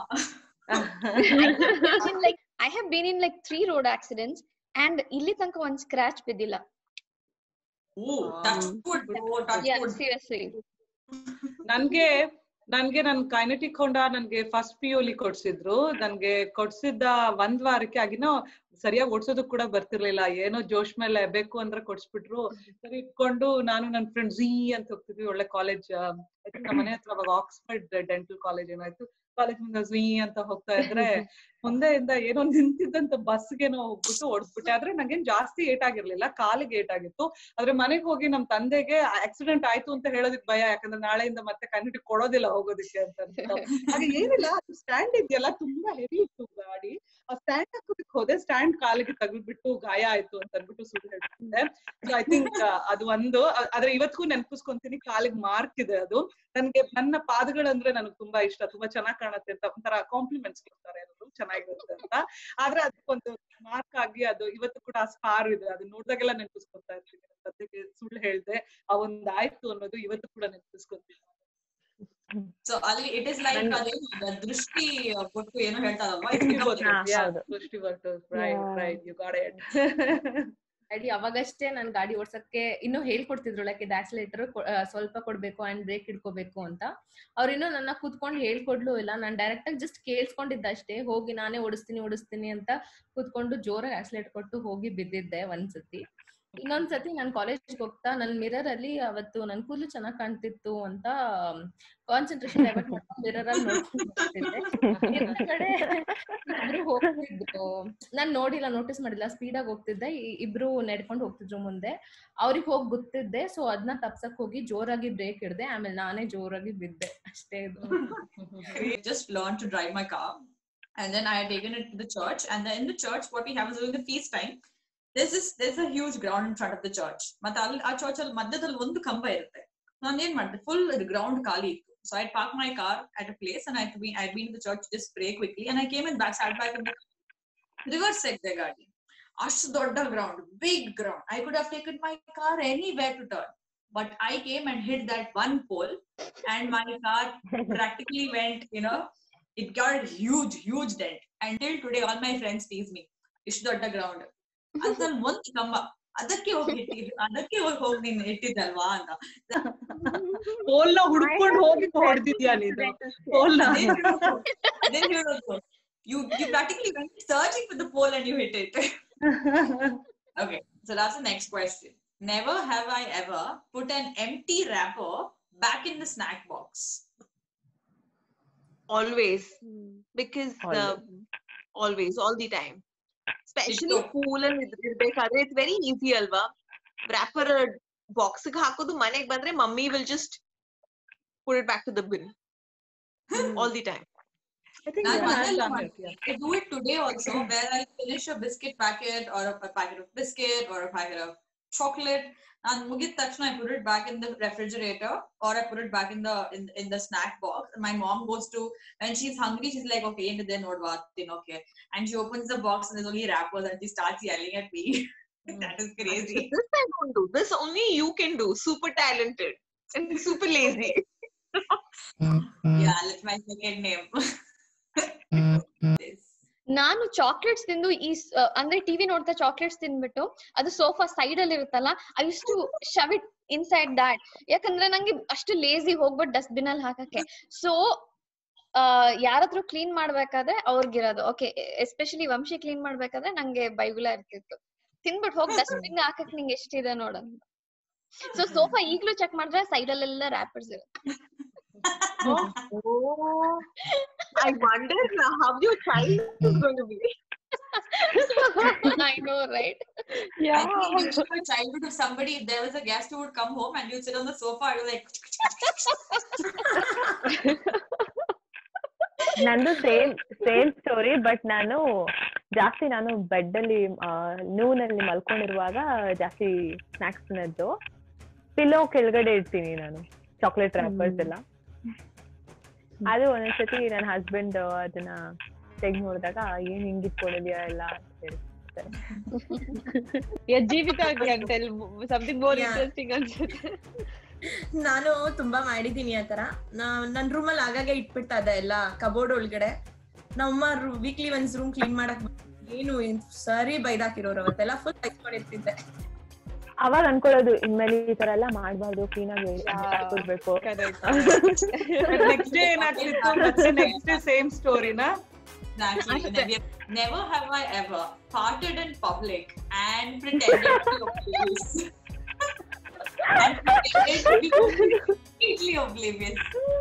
like I have been in like three road accidents and ಇಲ್ಲಿ ತನಕ ಒಂದ್ scratch ಬಿದ್ದಿಲ್ಲ Ooh, touch wood, bro. Touch Yeah, wood. seriously. ನನ್ಗೆ ನನ್ಗೆ ನನ್ ಕೈನೆಟಿಕ್ ಹೊಂಡ ನನ್ಗೆ ಫಸ್ಟ್ ಪಿ ಲಿ ಕೊಡ್ಸಿದ್ರು ನನ್ಗೆ ಕೊಡ್ಸಿದ್ದ ಒಂದ್ ವಾರಕ್ಕೆ ಆಗಿನ ಸರಿಯಾಗಿ ಓಡ್ಸೋದಕ್ ಕೂಡ ಬರ್ತಿರ್ಲಿಲ್ಲ ಏನೋ ಜೋಶ್ ಮೇಲೆ ಬೇಕು ಅಂದ್ರೆ ಕೊಡ್ಸ್ಬಿಟ್ರು ಸರಿ ಇಟ್ಕೊಂಡು ನಾನು ನನ್ ಫ್ರೆಂಡ್ ಝೀ ಅಂತ ಹೋಗ್ತಿದ್ವಿ ಒಳ್ಳೆ ಕಾಲೇಜ್ ನಮ್ಮ ಮನೆ ಹತ್ರ ಅವಾಗ ಆಕ್ಸ್ಫರ್ಡ್ ಡೆಂಟಲ್ ಕಾಲೇಜ್ ಏನಾಯ್ತು ಕಾಲೇಜ್ ಮುಂದೆ ಝೀ ಅಂತ ಹೋಗ್ತಾ ಇದ್ರೆ ಮುಂದೆಯಿಂದ ಏನೋ ನಿಂತಿದ್ದಂತ ಬಸ್ಗೆನೋ ಹೋಗ್ಬಿಟ್ಟು ಓಡಿಸ್ಬಿಟ್ಟೆ ಆದ್ರೆ ನಂಗೇನ್ ಜಾಸ್ತಿ ಏಟ್ ಆಗಿರ್ಲಿಲ್ಲ ಕಾಲಿಗೆ ಏಟ್ ಆಗಿತ್ತು ಆದ್ರೆ ಮನೆಗ್ ಹೋಗಿ ನಮ್ ತಂದೆಗೆ ಆಕ್ಸಿಡೆಂಟ್ ಆಯ್ತು ಅಂತ ಹೇಳೋದಕ್ ಭಯ ಯಾಕಂದ್ರೆ ನಾಳೆಯಿಂದ ಮತ್ತೆ ಕನ್ನಡಿ ಕೊಡೋದಿಲ್ಲ ಹೋಗೋದಕ್ಕೆ ಅಂತ ಅಂದ್ಬಿಟ್ಟು. ಹಾಗೆ ಏನಿಲ್ಲ ಅದು ಸ್ಟ್ಯಾಂಡ್ ಇದೆಯಲ್ಲ ತುಂಬಾ ಹೆವಿ ಇತ್ತು ಗಾಡಿ ಆ ಸ್ಟ್ಯಾಂಡ್ ಹಾಕೋದಕ್ ಹೋದೆ ಸ್ಟ್ಯಾಂಡ್ ಕಾಲಿಗೆ ತಗಲ್ಬಿಟ್ಟು ಗಾಯ ಆಯ್ತು ಅಂತ ಅನ್ಬಿಟ್ಟು ಸುಳ್ಳು ಹೇಳ್ತಿದ್ದೆ ಸೊ ಐ ಥಿಂಕ್ ಅದು ಒಂದು ಅ- ಆದ್ರೆ ಇವತ್ತಿಗೂ ನೆನಪಿಸ್ಕೊಂತೀನಿ ಕಾಲಿಗೆ ಮಾರ್ಕ್ ಇದೆ ಅದು ನನ್ಗೆ ನನ್ನ ಪಾದಗಳಂದ್ರೆ ನನಗೆ ತುಂಬಾ ಇಷ್ಟ ತುಂಬಾ ಚೆನ್ನಾಗ್ ಕಾಣುತ್ತೆ ಅಂತ ಒಂಥರ ಕಾಂಪ್ಲಿಮೆಂಟ್ಸ್ ಕೊಡ್ತಾರೆ ಎಲ್ಲರೂ ಚೆನ್ನಾಗಿರುತ್ತೆ ಅಂತ ಆದ್ರೆ ಅದಕ್ಕೊಂದು ಮಾರ್ಕ್ ಆಗಿ ಅದು ಇವತ್ತು ಕೂಡ ಆ ಸ್ಪಾರ್ ಇದೆ ಅದು ನೋಡ್ದಾಗೆಲ್ಲ ನೆನಪಿಸ್ಕೊತಾ ಇರ್ತೀನಿ ನನ್ ತಂದೆಗೆ ಸುಳ್ಳು ಹೇಳ್ದೆ ಆ ಒಂದ್ ಆಯ್ತು ಅನ್ನೋದು ಇವತ್ತು ಕೂಡ ನೆನಪಿಸ್ಕೊತೀನಿ So, Ali, it is like ಅದೇನು the ದೃಷ್ಟಿ ಕೊಟ್ಟು ಏನೋ ಹೇಳ್ತಾರಲ್ವಾ it's ದೃಷ್ಟಿ become ಬರ್ತದೆ. the- Yeah, ದೃಷ್ಟಿ ಬರ್ತದೆ. Right, Yeah. right, you got it. ಗಾಡಿ ಅವಾಗಷ್ಟೇ ನಾನ್ ಗಾಡಿ ಓಡ್ಸಕ್ಕೆ ಇನ್ನೂ ಹೇಳ್ಕೊಡ್ತಿದ್ರು ಲೈಕ್ ಇದು ಆಕ್ಸಿಲೇಟರ್ ಸ್ವಲ್ಪ ಕೊಡ್ಬೇಕು ಅಂಡ್ ಬ್ರೇಕ್ ಇಟ್ಕೋಬೇಕು ಅಂತ ಅವ್ರು ಇನ್ನೂ ನನ್ನ ಕೂತ್ಕೊಂಡು ಹೇಳ್ಕೊಡ್ಲು ಇಲ್ಲ ನಾನ್ ಡೈರೆಕ್ಟ್ ಆಗಿ ಜಸ್ಟ್ ಕೇಳಿಸ್ಕೊಂಡಿದ್ದೆ ಅಷ್ಟೇ ಹೋಗಿ ನಾನೇ ಓಡಿಸ್ತೀನಿ ಓಡಿಸ್ತೀನಿ ಅಂತ ಕೂತ್ಕೊಂಡು ಜೋರಾಗಿ ಆಕ್ಸಿಲೇಟರ್ ಕೊಟ್ಟು ಹೋಗಿ ಬಿದ್ದಿದ್ದೆ ಒಂದ್ಸತಿ ಇನ್ನೊಂದ್ಸತಿ ನಾನ್ ಕಾಲೇಜ್ಗೆ ಹೋಗ್ತಾ ನನ್ ಮಿರರ್ ಅಲ್ಲಿ ಅವತ್ತು ನನ್ ಕೂದಲು ಚೆನ್ನಾಗ್ ಕಾಣ್ತಿತ್ತು ಅಂತ ಕಾನ್ಸಂಟ್ರೇಷನ್ ಡೈವರ್ಟ್ ಮಾಡ್ಕೊಂಡು ಮಿರರ್ ಅಲ್ಲಿ ನೋಡ್ಕೊಂಡು ಹೋಗ್ತಿದ್ದೆ ಎದುರುಗಡೆ ಇಬ್ರು ಹೋಗ್ತಿದ್ರು ನಾನ್ ನೋಡಿಲ್ಲ ನೋಟಿಸ್ ಮಾಡಿಲ್ಲ ಸ್ಪೀಡ್ ಆಗಿ ಹೋಗ್ತಿದ್ದೆ ಈ- ಇಬ್ರು ನಡ್ಕೊಂಡು ಹೋಗ್ತಿದ್ರು ಮುಂದೆ ಅವ್ರಿಗೆ ಹೋಗಿ ಗೊತ್ತಿದ್ದೆ ಸೊ ಅದನ್ನ ತಪ್ಸಕ್ ಹೋಗಿ ಜೋರಾಗಿ ಬ್ರೇಕ್ ಹಿಡ್ದೆ ಆಮೇಲೆ ನಾನೇ ಜೋರಾಗಿ ಬಿದ್ದೆ ಅಷ್ಟೇ ಇದು I just learned to drive my car. And then I had taken it to the church. And then in the church, what we have is during the feast time, there's this there's a huge ground in front of the church. ಮತ್ತೆ ಅಲ್ಲಿ ಆ church ಅಲ್ಲಿ ಮಧ್ಯದಲ್ಲಿ ಒಂದು ಕಂಬ ಇರುತ್ತೆ ನಾನು ಏನ್ ಮಾಡಿದೆ ಫುಲ್ ಗ್ರೌಂಡ್ ಖಾಲಿ ಇತ್ತು so I park my car at a place and I be I been the church just pray quickly and I came in back start back in reverse ತೆಗ್ದೆ ಗಾಡಿ ಅಷ್ಟು ದೊಡ್ಡ ground big ground I could have taken my car anywhere to turn but I came and hit that one pole and my car practically went, you know, it got a huge, huge dent. Until today, all my friends tease me. ಇಷ್ಟು ದೊಡ್ಡ ground ಅದ್ರಲ್ಲಿ ಒಂದ್ ಕಂಬ ಅದಕ್ಕೆ ಹೋಗಿ ಇಟ್ಟಿ ಅದಕ್ಕೆ ಹೋಗಿ ಹೋಗಿ ನೀನ್ ಇಟ್ಟಿದ್ದಲ್ವಾ ಅಂತ ಪೋಲ್ನ ಹುಡ್ಕೊಂಡು ಹೋಗಿ ಹೊಡೆದಿದ್ಯಾ ನೀನು ಪೋಲ್ನ ಅದೇ ಹೇಳೋದು. ಅದೇ ಹೇಳೋದು you you practically went searching for the pole and you hit it okay so that's the next question never have i ever put an empty wrapper back in the snack box always because uh, always all the time especially pool ಅಲ್ಲಿ ಇದ್- ಇರ್ಬೇಕಾದ್ರೆ it's very easy ಅಲ್ವಾ ವ್ರಾಪರ್ box ಹಾಕೋದು ಮನೆಗ್ ಬಂದ್ರೆ mummy will just put it back to the bin all the time ನಾನು ಮನೇಲಿ ಮಾಡ್ತೀನಿ. I do it today also where I finish a biscuit packet or a, a packet of biscuit or a packet of chocolate and ಮುಗಿದ ತಕ್ಷಣ I put it back in the refrigerator or I put it back in the in, in the snack box and my mom goes to when she's hungry she's like okay ಏನಿದೆ ನೋಡ್ವಾ ತಿನ್ನೋಕೆ and she opens the box and there's only wrappers and she starts yelling at me that is crazy this I don't do this only you can do super talented and super lazy yeah that's my second name ನಾನು chocolates ತಿಂದು ಈ ಸ್- ಆ, ಅಂದ್ರೆ TV ನೋಡ್ತಾ chocolates ತಿಂದ್ಬಿಟ್ಟು ಅದು sofa side ಅಲ್ಲಿ ಇರುತ್ತಲ್ಲ I use to shove it inside that ಯಾಕಂದ್ರೆ ನಂಗೆ ಅಷ್ಟು ಲೇಸಿ ಹೋಗ್ಬಿಟ್ಟು ಡಸ್ಟ್ಬಿನ್ ಅಲ್ಲಿ ಹಾಕಕ್ಕೆ ಸೊ ಯಾರತ್ರ ಕ್ಲೀನ್ ಮಾಡ್ಬೇಕಾದ್ರೆ ಅವ್ರಿಗಿರೋದು ಓಕೆ ಎಸ್ಪೆಷಲಿ ವಂಶಿ ಕ್ಲೀನ್ ಮಾಡ್ಬೇಕಾದ್ರೆ ನಂಗೆ ಬೈಗುಲ ಇರ್ತಿತ್ತು ತಿನ್ಬಿಟ್ಟು ಹೋಗಿ ಡಸ್ಟ್ಬಿನ್ ಹಾಕಕ್ ನಿಂಗೆ ಎಷ್ಟಿದೆ ನೋಡಂತ ಸೊ ಸೋಫಾ ಈಗ್ಲೂ ಚೆಕ್ ಮಾಡಿದ್ರೆ ಸೈಡ್ ಅಲ್ಲೆಲ್ಲ ರ್ಯಾಪರ್ಸ್ ಇರುತ್ತೆ oh I wonder how your child is going to be I know, right? Yeah. I think in your childhood, if somebody, if there was a guest who would come home and you'd sit on the sofa, you're like, ನಂದು same same story but ನಾನು ಜಾಸ್ತಿ ನಾನು bed ಅಲ್ಲಿ ನೂನಲ್ಲಿ ಮಲ್ಕೊಂಡಿರುವಾಗ ಜಾಸ್ತಿ snacks ತಿನ್ನೋದು pillow ಕೆಳಗಡೆ ಇಡ್ತೀನಿ ನಾನು ಚಾಕ್ಲೇಟ್ ರ್ಯಾಪರ್ಸ್ ಎಲ್ಲ ಅದು ಒಂದೊಂದ್ಸತಿ ನನ್ನ ಹಸ್ಬೆಂಡ್ ಅದನ್ನ ತೆಗ್ದು ನೋಡಿದಾಗ ಏನ್ ಹಿಂಗ್ ಇಟ್ಕೊಂಡಿದ್ಯಾ ಎಲ್ಲ ಅಂತ ಹೇಳ್ತಾರೆ Yeah, ಜೀವಿತಾ can tell something more Yeah. interesting ಅನ್ಸುತ್ತೆ. ನಾನು ತುಂಬಾ ಮಾಡಿದೀನಿ ಆ ತರ ನಾ- ನನ್ ರೂಮ್ ಅಲ್ಲಿ ಆಗಾಗ ಇಟ್ಬಿಡ್ತಾ ಇದ್ದೆ ಎಲ್ಲ ಕಬೋರ್ಡ್ ಒಳಗಡೆ ನಮ್ಮ ವೀಕ್ಲಿ ಒನ್ಸ್ ರೂಮ್ ಕ್ಲೀನ್ ಮಾಡಕ್ ಏನು ಏನ್ ಸರಿ ಬೈದಾಕಿರೋರು ಅವತ್ತೆಲ್ಲ ಫುಲ್ ಬೈಸ್ಕೊಂಡಿರ್ತಿದ್ದೆ ಅವಾಗ ಅನ್ಕೊಳ್ಳೋದು ಇನ್ಮೇಲೆ ಈ ತರ ಎಲ್ಲ ಮಾಡ್ಬಾರ್ದು ಕ್ಲೀನ್ ಆಗಿ ಕೊಡ್ಬೇಕು ನೆಕ್ಸ್ಟ್ ಡೇ ಏನಾಗ್ತಿತ್ತು ಮತ್ತೆ ನೆಕ್ಸ್ಟ್ ಡೇ ಸೇಮ್ ಸ್ಟೋರಿನ exactly. Never, never have I ever farted in public and pretended to be oblivious. and pretended to be completely oblivious.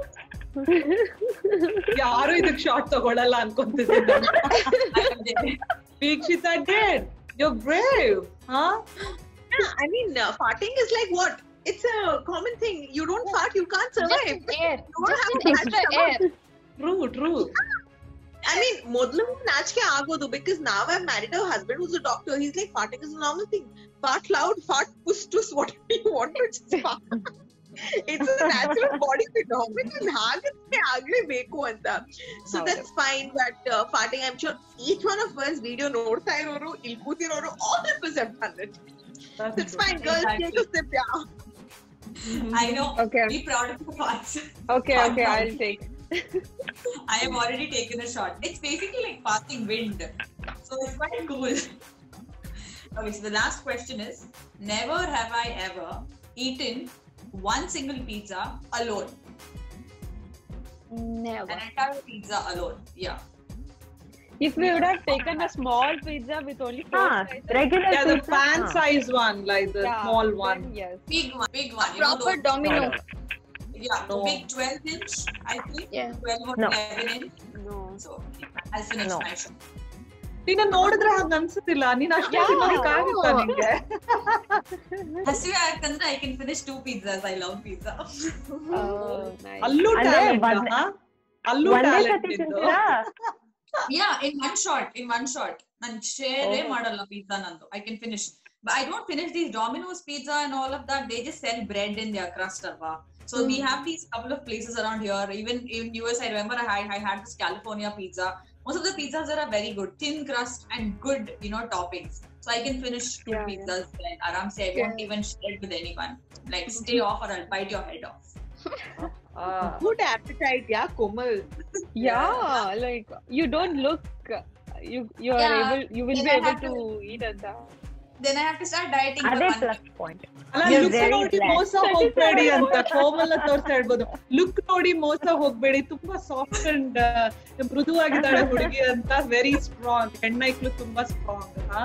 ಯಾರು ಇದಕ್ ಶಾರ್ಟ್ ತಗೊಳಲ್ಲ ಅನ್ಕೊಂತಿದ್ದೀನಿ ವೀಕ್ಷಿತಾ ಡೇಡ್ ಯು ಬ್ರೇವ್ ಹಾ I mean, uh, farting is like what? It's a common thing. You don't fart, you can't survive. air. You don't Just have an to extra catch air. True true I mean, ಮೊದ್ಲು ನಾಚಿಕೆ ಆಗೋದು because now I'm married to a husband who's a doctor. He's like farting is a normal thing. Fart loud, fart puss tuss, whatever you want to just fart. It's a natural body phenomenon. ಹಾಗಕ್ಕೆ ಆಗ್ಲೇಬೇಕು ಅಂತ so that's fine but farting I'm sure each one of us video ನೋಡ್ತಾ ಇರೋರು ಇಲ್ಲಿ ಕೂತಿರೋರು all of us have done it. It's fine, girls. Take a sip, yeah. I know. Okay. Be proud of your farts. Okay, Fart okay, sound. I'll take. I have already taken a shot. It's basically like passing wind. So it's quite cool. Okay, so the last question is Never have I ever eaten one single pizza alone. Never. An entire pizza alone. Yeah. If we would have taken a small pizza with only four ಹಾ slices, regular Yeah, the fan size one, like the yeah, small then one. Yes. Big one. Big one. You know Proper those- domino. Yeah, No. big 12 inch, I think. Yeah. 12 or No. 11 inch. No. So I'll finish No. my shot. ನೀನ ನೋಡಿದ್ರೆ ಹಂಗ ಅನ್ಸುತ್ತಿಲ್ಲ ನೀನ್ ಅಷ್ಟೇ Yeah. ತಿನ್ನೋದಕ್ಕಾಗುತ್ತಾ ನಿಂಗೆ ಹಸಿವೆ ಯಾಕಂದ್ರೆ I can finish two pizzas. I love pizza. Oh, nice. ಅಲ್ಲೂ ಅಂದ್ರೆ ಟ್ಯಾಲೆಂಟ್ ಒಂದ್- ಅಲ್ಲೂ ಒಂದೇ ಟ್ಯಾಲೆಂಟ್ ಸತಿ ಇದ್ದು ತಿಂತೀರಾ yeah, in one shot. In one shot. ನಾನು share Oh. ಮಾಡಲ್ಲ pizza ನಂದು. I can finish. But I don't finish these Domino's pizza and all of that. They just sell bread in their crust, alva. So we have these couple of places around here. Even in US, I remember I, I had this California pizza. Most of the pizzas there are very good, thin crust and good, you know, toppings. So I can finish two Yeah, yeah. pizzas and aram say I won't even share it with anyone. Like stay off or I'll bite your head off. Good appetite, yeah, Komal. Yeah, like you don't look. You you are Yeah, able. You will then be I able have to to- eat at that. Then I have to start dieting. for ಅದೇ one plus point ಅಲ್ಲ You're look very ನೋಡಿ black. ಮೋಸ ಹೋಗ್ಬೇಡಿ ಅಂತ ಕೋಮಲ ತೋರ್ಸ್ತಾ ಹೇಳ್ಬೋದು look ನೋಡಿ ಮೋಸ ಹೋಗ್ಬೇಡಿ ತುಂಬಾ ಸಾಫ್ಟ್ ಅಂಡ್ ಮೃದುವಾಗಿದ್ದಾಳೆ ಹುಡುಗಿ ಅಂತ ವೆರಿ ಸ್ಟ್ರಾಂಗ್ ಹೆಣ್ಣೈಕ್ಳು ತುಂಬಾ ಸ್ಟ್ರಾಂಗ್ ಹಾ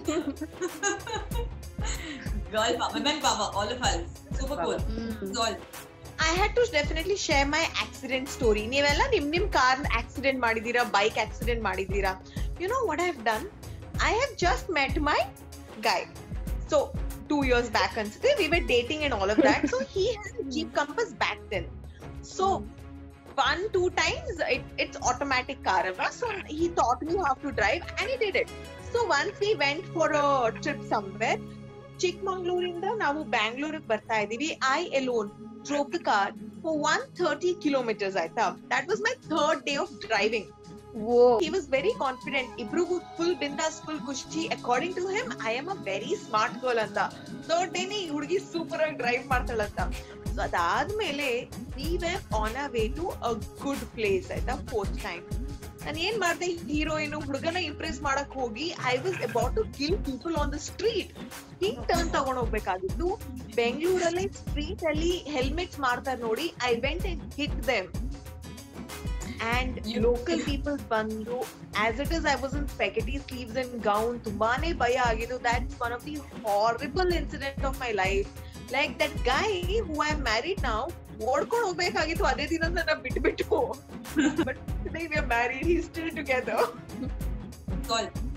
Girl power, women power, all of us. Super cool. It's all. I had to definitely share my accident story. ನೀವೆಲ್ಲ ನಿಮ್ ನಿಮ್ ಕಾರ್ ಆಕ್ಸಿಡೆಂಟ್ ಮಾಡಿದೀರಾ ಬೈಕ್ ಆಕ್ಸಿಡೆಂಟ್ ಮಾಡಿದೀರಾ you know what have done I have just met my guy so two years back ಅನ್ಸುತ್ತೆ we were dating and all of that so he has Jeep Compass back then so one two times it, it's automatic car alva. so he taught me how to drive and he did it so once we went for a trip somewhere ಚಿಕ್ಕಮಂಗ್ಳೂರಿಂದ ನಾವು ಬ್ಯಾಂಗ್ಳೂರಿಗೆ ಬರ್ತಾ ಇದೀವಿ I alone drove the car for 130 kilometers ಆಯ್ತಾ that was my third day of driving Whoa. he was very confident ಇಬ್ರಿಗೂ full ಬಿಂದಾಸ್ full ಖುಷಿ according to him I am a very smart girl ಅಂತ ಥರ್ಡ್ ಡೇನೆ ಈ ಹುಡುಗಿ super ಆಗಿ drive ಮಾಡ್ತಾಳಂತ ಸೊ ಅದಾದ್ಮೇಲೆ we were on a way to a good place ಆಯ್ತಾ ಫೋರ್ತ್ ಟೈಮ್ ನಾನು ಏನ್ ಮಾಡ್ದೆ ಹೀರೋಯಿನ್ ಹುಡುಗನ ಇಂಪ್ರೆಸ್ ಮಾಡಕ್ ಹೋಗಿ I was about to kill people on the street ಹಿಂಗ್ ಟರ್ನ್ ತಗೊಂಡ್ ಹೋಗ್ಬೇಕಾಗಿತ್ತು ಬೆಂಗಳೂರಲ್ಲಿ ಸ್ಟ್ರೀಟ್ ಅಲ್ಲಿ ಹೆಲ್ಮೆಟ್ಸ್ ಮಾಡ್ತಾರೆ ನೋಡಿ I went and hit them and local people ಬಂದು as it is I was in spaghetti sleeves and gown ತುಂಬಾನೇ ಭಯ ಆಗಿದ್ದು that's one of the horrible incident of my life like that guy who I married ನಾವು ಓಡ್ಕೊಂಡು ಹೋಗ್ಬೇಕಾಗಿತ್ತು ಅದೇ ದಿನ ನನ್ನ ಬಿಟ್ಬಿಟ್ಟು but we are married he still together It's all.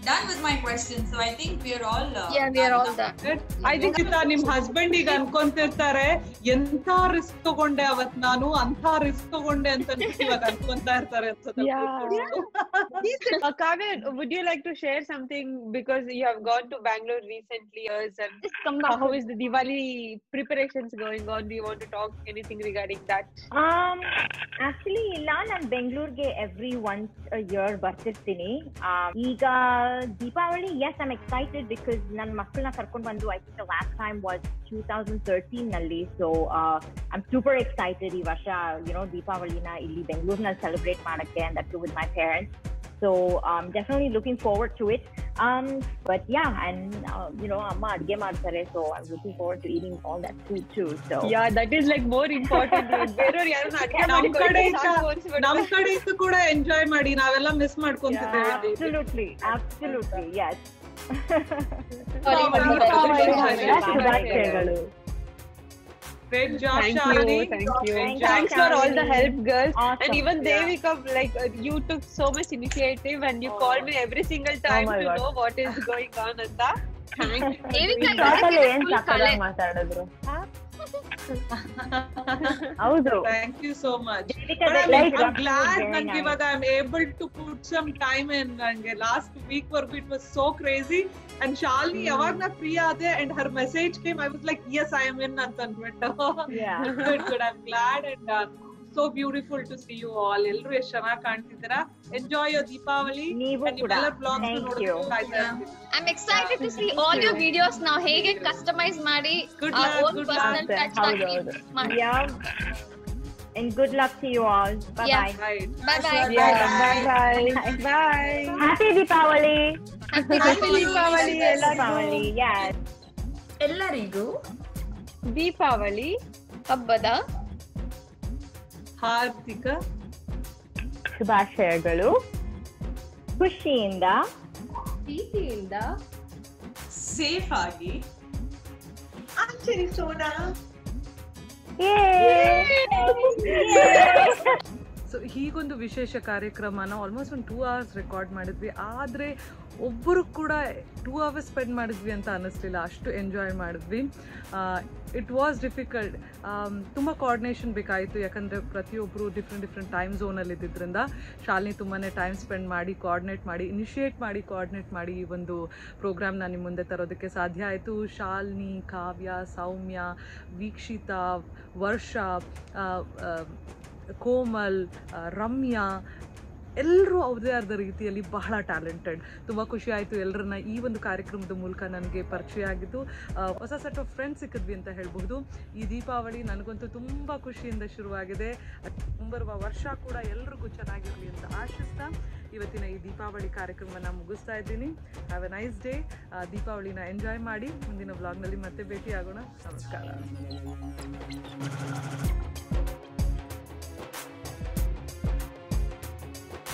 done with my questions. So I think we are all. Uh, Yeah, we are all done. I think ನಿಮ್ husband ಈಗ ಅನ್ಕೊಂತಿರ್ತಾರೆ ಎಂತ ರಿಸ್ಕ್ ತಗೊಂಡೆ ಅವತ್ ನಾನು ಅಂತ ರಿಸ್ಕ್ ತಗೊಂಡೆ ಅಂತ ಅನ್ಬಿಟ್ಟು ಇವಾಗ ಅನ್ಕೊಂತಾ ಇರ್ತಾರೆ ಅನ್ಸುತ್ತೆ Uh, Kavya, would you like to share something because you have gone to Bangalore recently years and come uh, how is the Diwali preparations going on? Do you want to talk anything regarding that? Um, actually ಇಲ್ಲ ನಾನು ಬೆಂಗಳೂರಿಗೆ every once year ಬರ್ತಿರ್ತೀನಿ Um, ಈಗ Deepavali yes I'm excited because ನನ್ನ ಮಕ್ಕಳನ್ನ ಕರ್ಕೊಂಡು ಬಂದು I think last time was two thousand thirteen ನಲ್ಲಿ ಸೊ ಐಮ್ ಸೂಪರ್ ಎಕ್ಸೈಟೆಡ್ ಈ ವರ್ಷ ಯುನೋ ದೀಪಾವಳಿನ ಇಲ್ಲಿ ಬೆಂಗಳೂರಿನಲ್ಲಿ ಸೆಲೆಬ್ರೇಟ್ ಮಾಡಕ್ಕೆ and that with my parents so um, definitely looking forward to it. Um, but yeah, and uh, you know, amma adge ಮಾಡ್ತಾರೆ, so I'm looking forward to eating all that food too. So Yeah, that is like more important. ಬೇರೆಯವ್ರು ಯಾರನ್ನ ಅಡ್ಗೆ ನಮ್ ಮಾಡಿ ಕಡೆ ಕೊಟ್ರೆ ಸಾಕು ಅನ್ಸ್ಬಿಡುತ್ತೆ. ನಮ್ ಕಡೆ ಇದ್ದು ಕೂಡ ಎಂಜಾಯ್ ಮಾಡಿ ನಾವೆಲ್ಲ ಮಿಸ್ ಮಾಡ್ಕೊಂತಿದ್ದೇವೆ absolutely, absolutely, yes. Sorry, ಶುಭಾಶಯಗಳು great job Thank Shalini you, thank you. Thank Thanks you, for all the Shalini. help, girls. And Awesome. even Yeah. Devika, like uh, you took so much initiative and you called me every single time my to God. know what is going on and that. Thank you. Devika short ಅಲ್ಲಿ ಏನ್ full ಕಲೆ. ಸಾಕಾಗಿ ಮಾತಾಡಿದ್ರು ಹೌದು thank you so much Devika, But the I'm, I'm introduction was glad very ನಂಗೆ nice. ಇವಾಗ I'm able to put some time in ನಂಗೆ last week work it was so crazy and Shalini ಯಾವಾಗ ನಾ ಫ್ರೀ ಆದೆ and her message came I was like yes I am in ಅಂತ ಅಂದ್ಬಿಟ್ಟು Yeah. Good good I am glad and so beautiful to see you all ಎಲ್ರು ಎಷ್ಟು ಚೆನ್ನಾಗಿ ಕಾಣ್ತಿದ್ದೀರಾ enjoy your Deepavali ನೀವು And ಕೂಡ. ನೀವೆಲ್ಲ ಬ್ಲಾಗ್ಸ್ Thank ನೋಡೋದಕ್ಕೆ you. ಕಾಯ್ತಾ ಇರ್ತೀನಿ I'm excited to see all your videos now. ಹೇಗೆ ಕಸ್ಟಮೈಸ್ ಮಾಡಿ Good our luck, own good personal luck. touch ಹೌದು, ಹಾಕಿ ಹೌದು. ಮಾಡಿ. Yeah. And good luck to you all. Bye Yeah. bye. Right. Bye bye. Yeah, bye bye. Bye. Happy Deepavali. Happy Happy Diwali. Deepavali ಎಲ್ಲರಿಗೂ. Deepavali. Yes. ಎಲ್ಲರಿಗೂ ದೀಪಾವಳಿ ಹಬ್ಬದ ಹಾರ್ದಿಕ ಶುಭಾಶಯಗಳು ಖುಷಿಯಿಂದ ಪ್ರೀತಿಯಿಂದ ಸೇಫ್ ಆಗಿ ಆಚರಿಸೋಣ ಸೊ ಹೀಗೊಂದು ವಿಶೇಷ ಕಾರ್ಯಕ್ರಮನ ಆಲ್ಮೋಸ್ಟ್ ಒಂದು ಟೂ ಅವರ್ಸ್ ರೆಕಾರ್ಡ್ ಮಾಡಿದ್ವಿ ಆದರೆ ಒಬ್ಬರು ಕೂಡ ಟೂ ಅವರ್ಸ್ ಸ್ಪೆಂಡ್ ಮಾಡಿದ್ವಿ ಅಂತ ಅನ್ನಿಸ್ಲಿಲ್ಲ ಅಷ್ಟು ಎಂಜಾಯ್ ಮಾಡಿದ್ವಿ ಇಟ್ ವಾಸ್ ಡಿಫಿಕಲ್ಟ್ ತುಂಬ ಕೋಆರ್ಡಿನೇಷನ್ ಬೇಕಾಯಿತು ಯಾಕಂದರೆ ಪ್ರತಿಯೊಬ್ಬರು ಡಿಫ್ರೆಂಟ್ ಡಿಫ್ರೆಂಟ್ ಟೈಮ್ ಝೋನಲ್ಲಿ ಇದ್ದಿದ್ದರಿಂದ ಶಾಲಿನಿ ತುಂಬಾ ಟೈಮ್ ಸ್ಪೆಂಡ್ ಮಾಡಿ ಕೋಆರ್ಡಿನೇಟ್ ಮಾಡಿ ಇನಿಷಿಯೇಟ್ ಮಾಡಿ ಕೋಆರ್ಡಿನೇಟ್ ಮಾಡಿ ಈ ಒಂದು ಪ್ರೋಗ್ರಾಮ್ನ ನಿಮ್ಮ ಮುಂದೆ ತರೋದಕ್ಕೆ ಸಾಧ್ಯ ಆಯಿತು ಶಾಲಿನಿ ಕಾವ್ಯ ಸೌಮ್ಯ ವೀಕ್ಷಿತಾ ವರ್ಷ ಆ, ಆ, ಕೋಮಲ್ ಆ, ರಮ್ಯಾ ಎಲ್ಲರೂ ಅವ್ರದೇ ಆದ ರೀತಿಯಲ್ಲಿ ಬಹಳ ಟ್ಯಾಲೆಂಟೆಡ್ ತುಂಬ ಖುಷಿ ಆಯಿತು ಎಲ್ಲರನ್ನ ಈ ಒಂದು ಕಾರ್ಯಕ್ರಮದ ಮೂಲಕ ನನಗೆ ಪರಿಚಯ ಆಗಿದ್ದು ಆ, ಹೊಸ ಸೆಟ್ ಆಫ್ ಫ್ರೆಂಡ್ಸ್ ಸಿಕ್ಕಿದ್ವಿ ಅಂತ ಹೇಳಬಹುದು ಈ ದೀಪಾವಳಿ ನನಗಂತೂ ತುಂಬ ಖುಷಿಯಿಂದ ಶುರುವಾಗಿದೆ ಮುಂಬರುವ ವರ್ಷ ಕೂಡ ಎಲ್ರಿಗೂ ಚೆನ್ನಾಗಿರಲಿ ಅಂತ ಆಶಿಸ್ತಾ ಇವತ್ತಿನ ಈ ದೀಪಾವಳಿ ಕಾರ್ಯಕ್ರಮನ ಮುಗಿಸ್ತಾ ಇದ್ದೀನಿ ಹ್ಯಾವ್ ಎ ನೈಸ್ ಡೇ ದೀಪಾವಳಿನ ಎಂಜಾಯ್ ಮಾಡಿ ಮುಂದಿನ ವ್ಲಾಗ್ನಲ್ಲಿ ಮತ್ತೆ ಭೇಟಿ ಆಗೋಣ ನಮಸ್ಕಾರ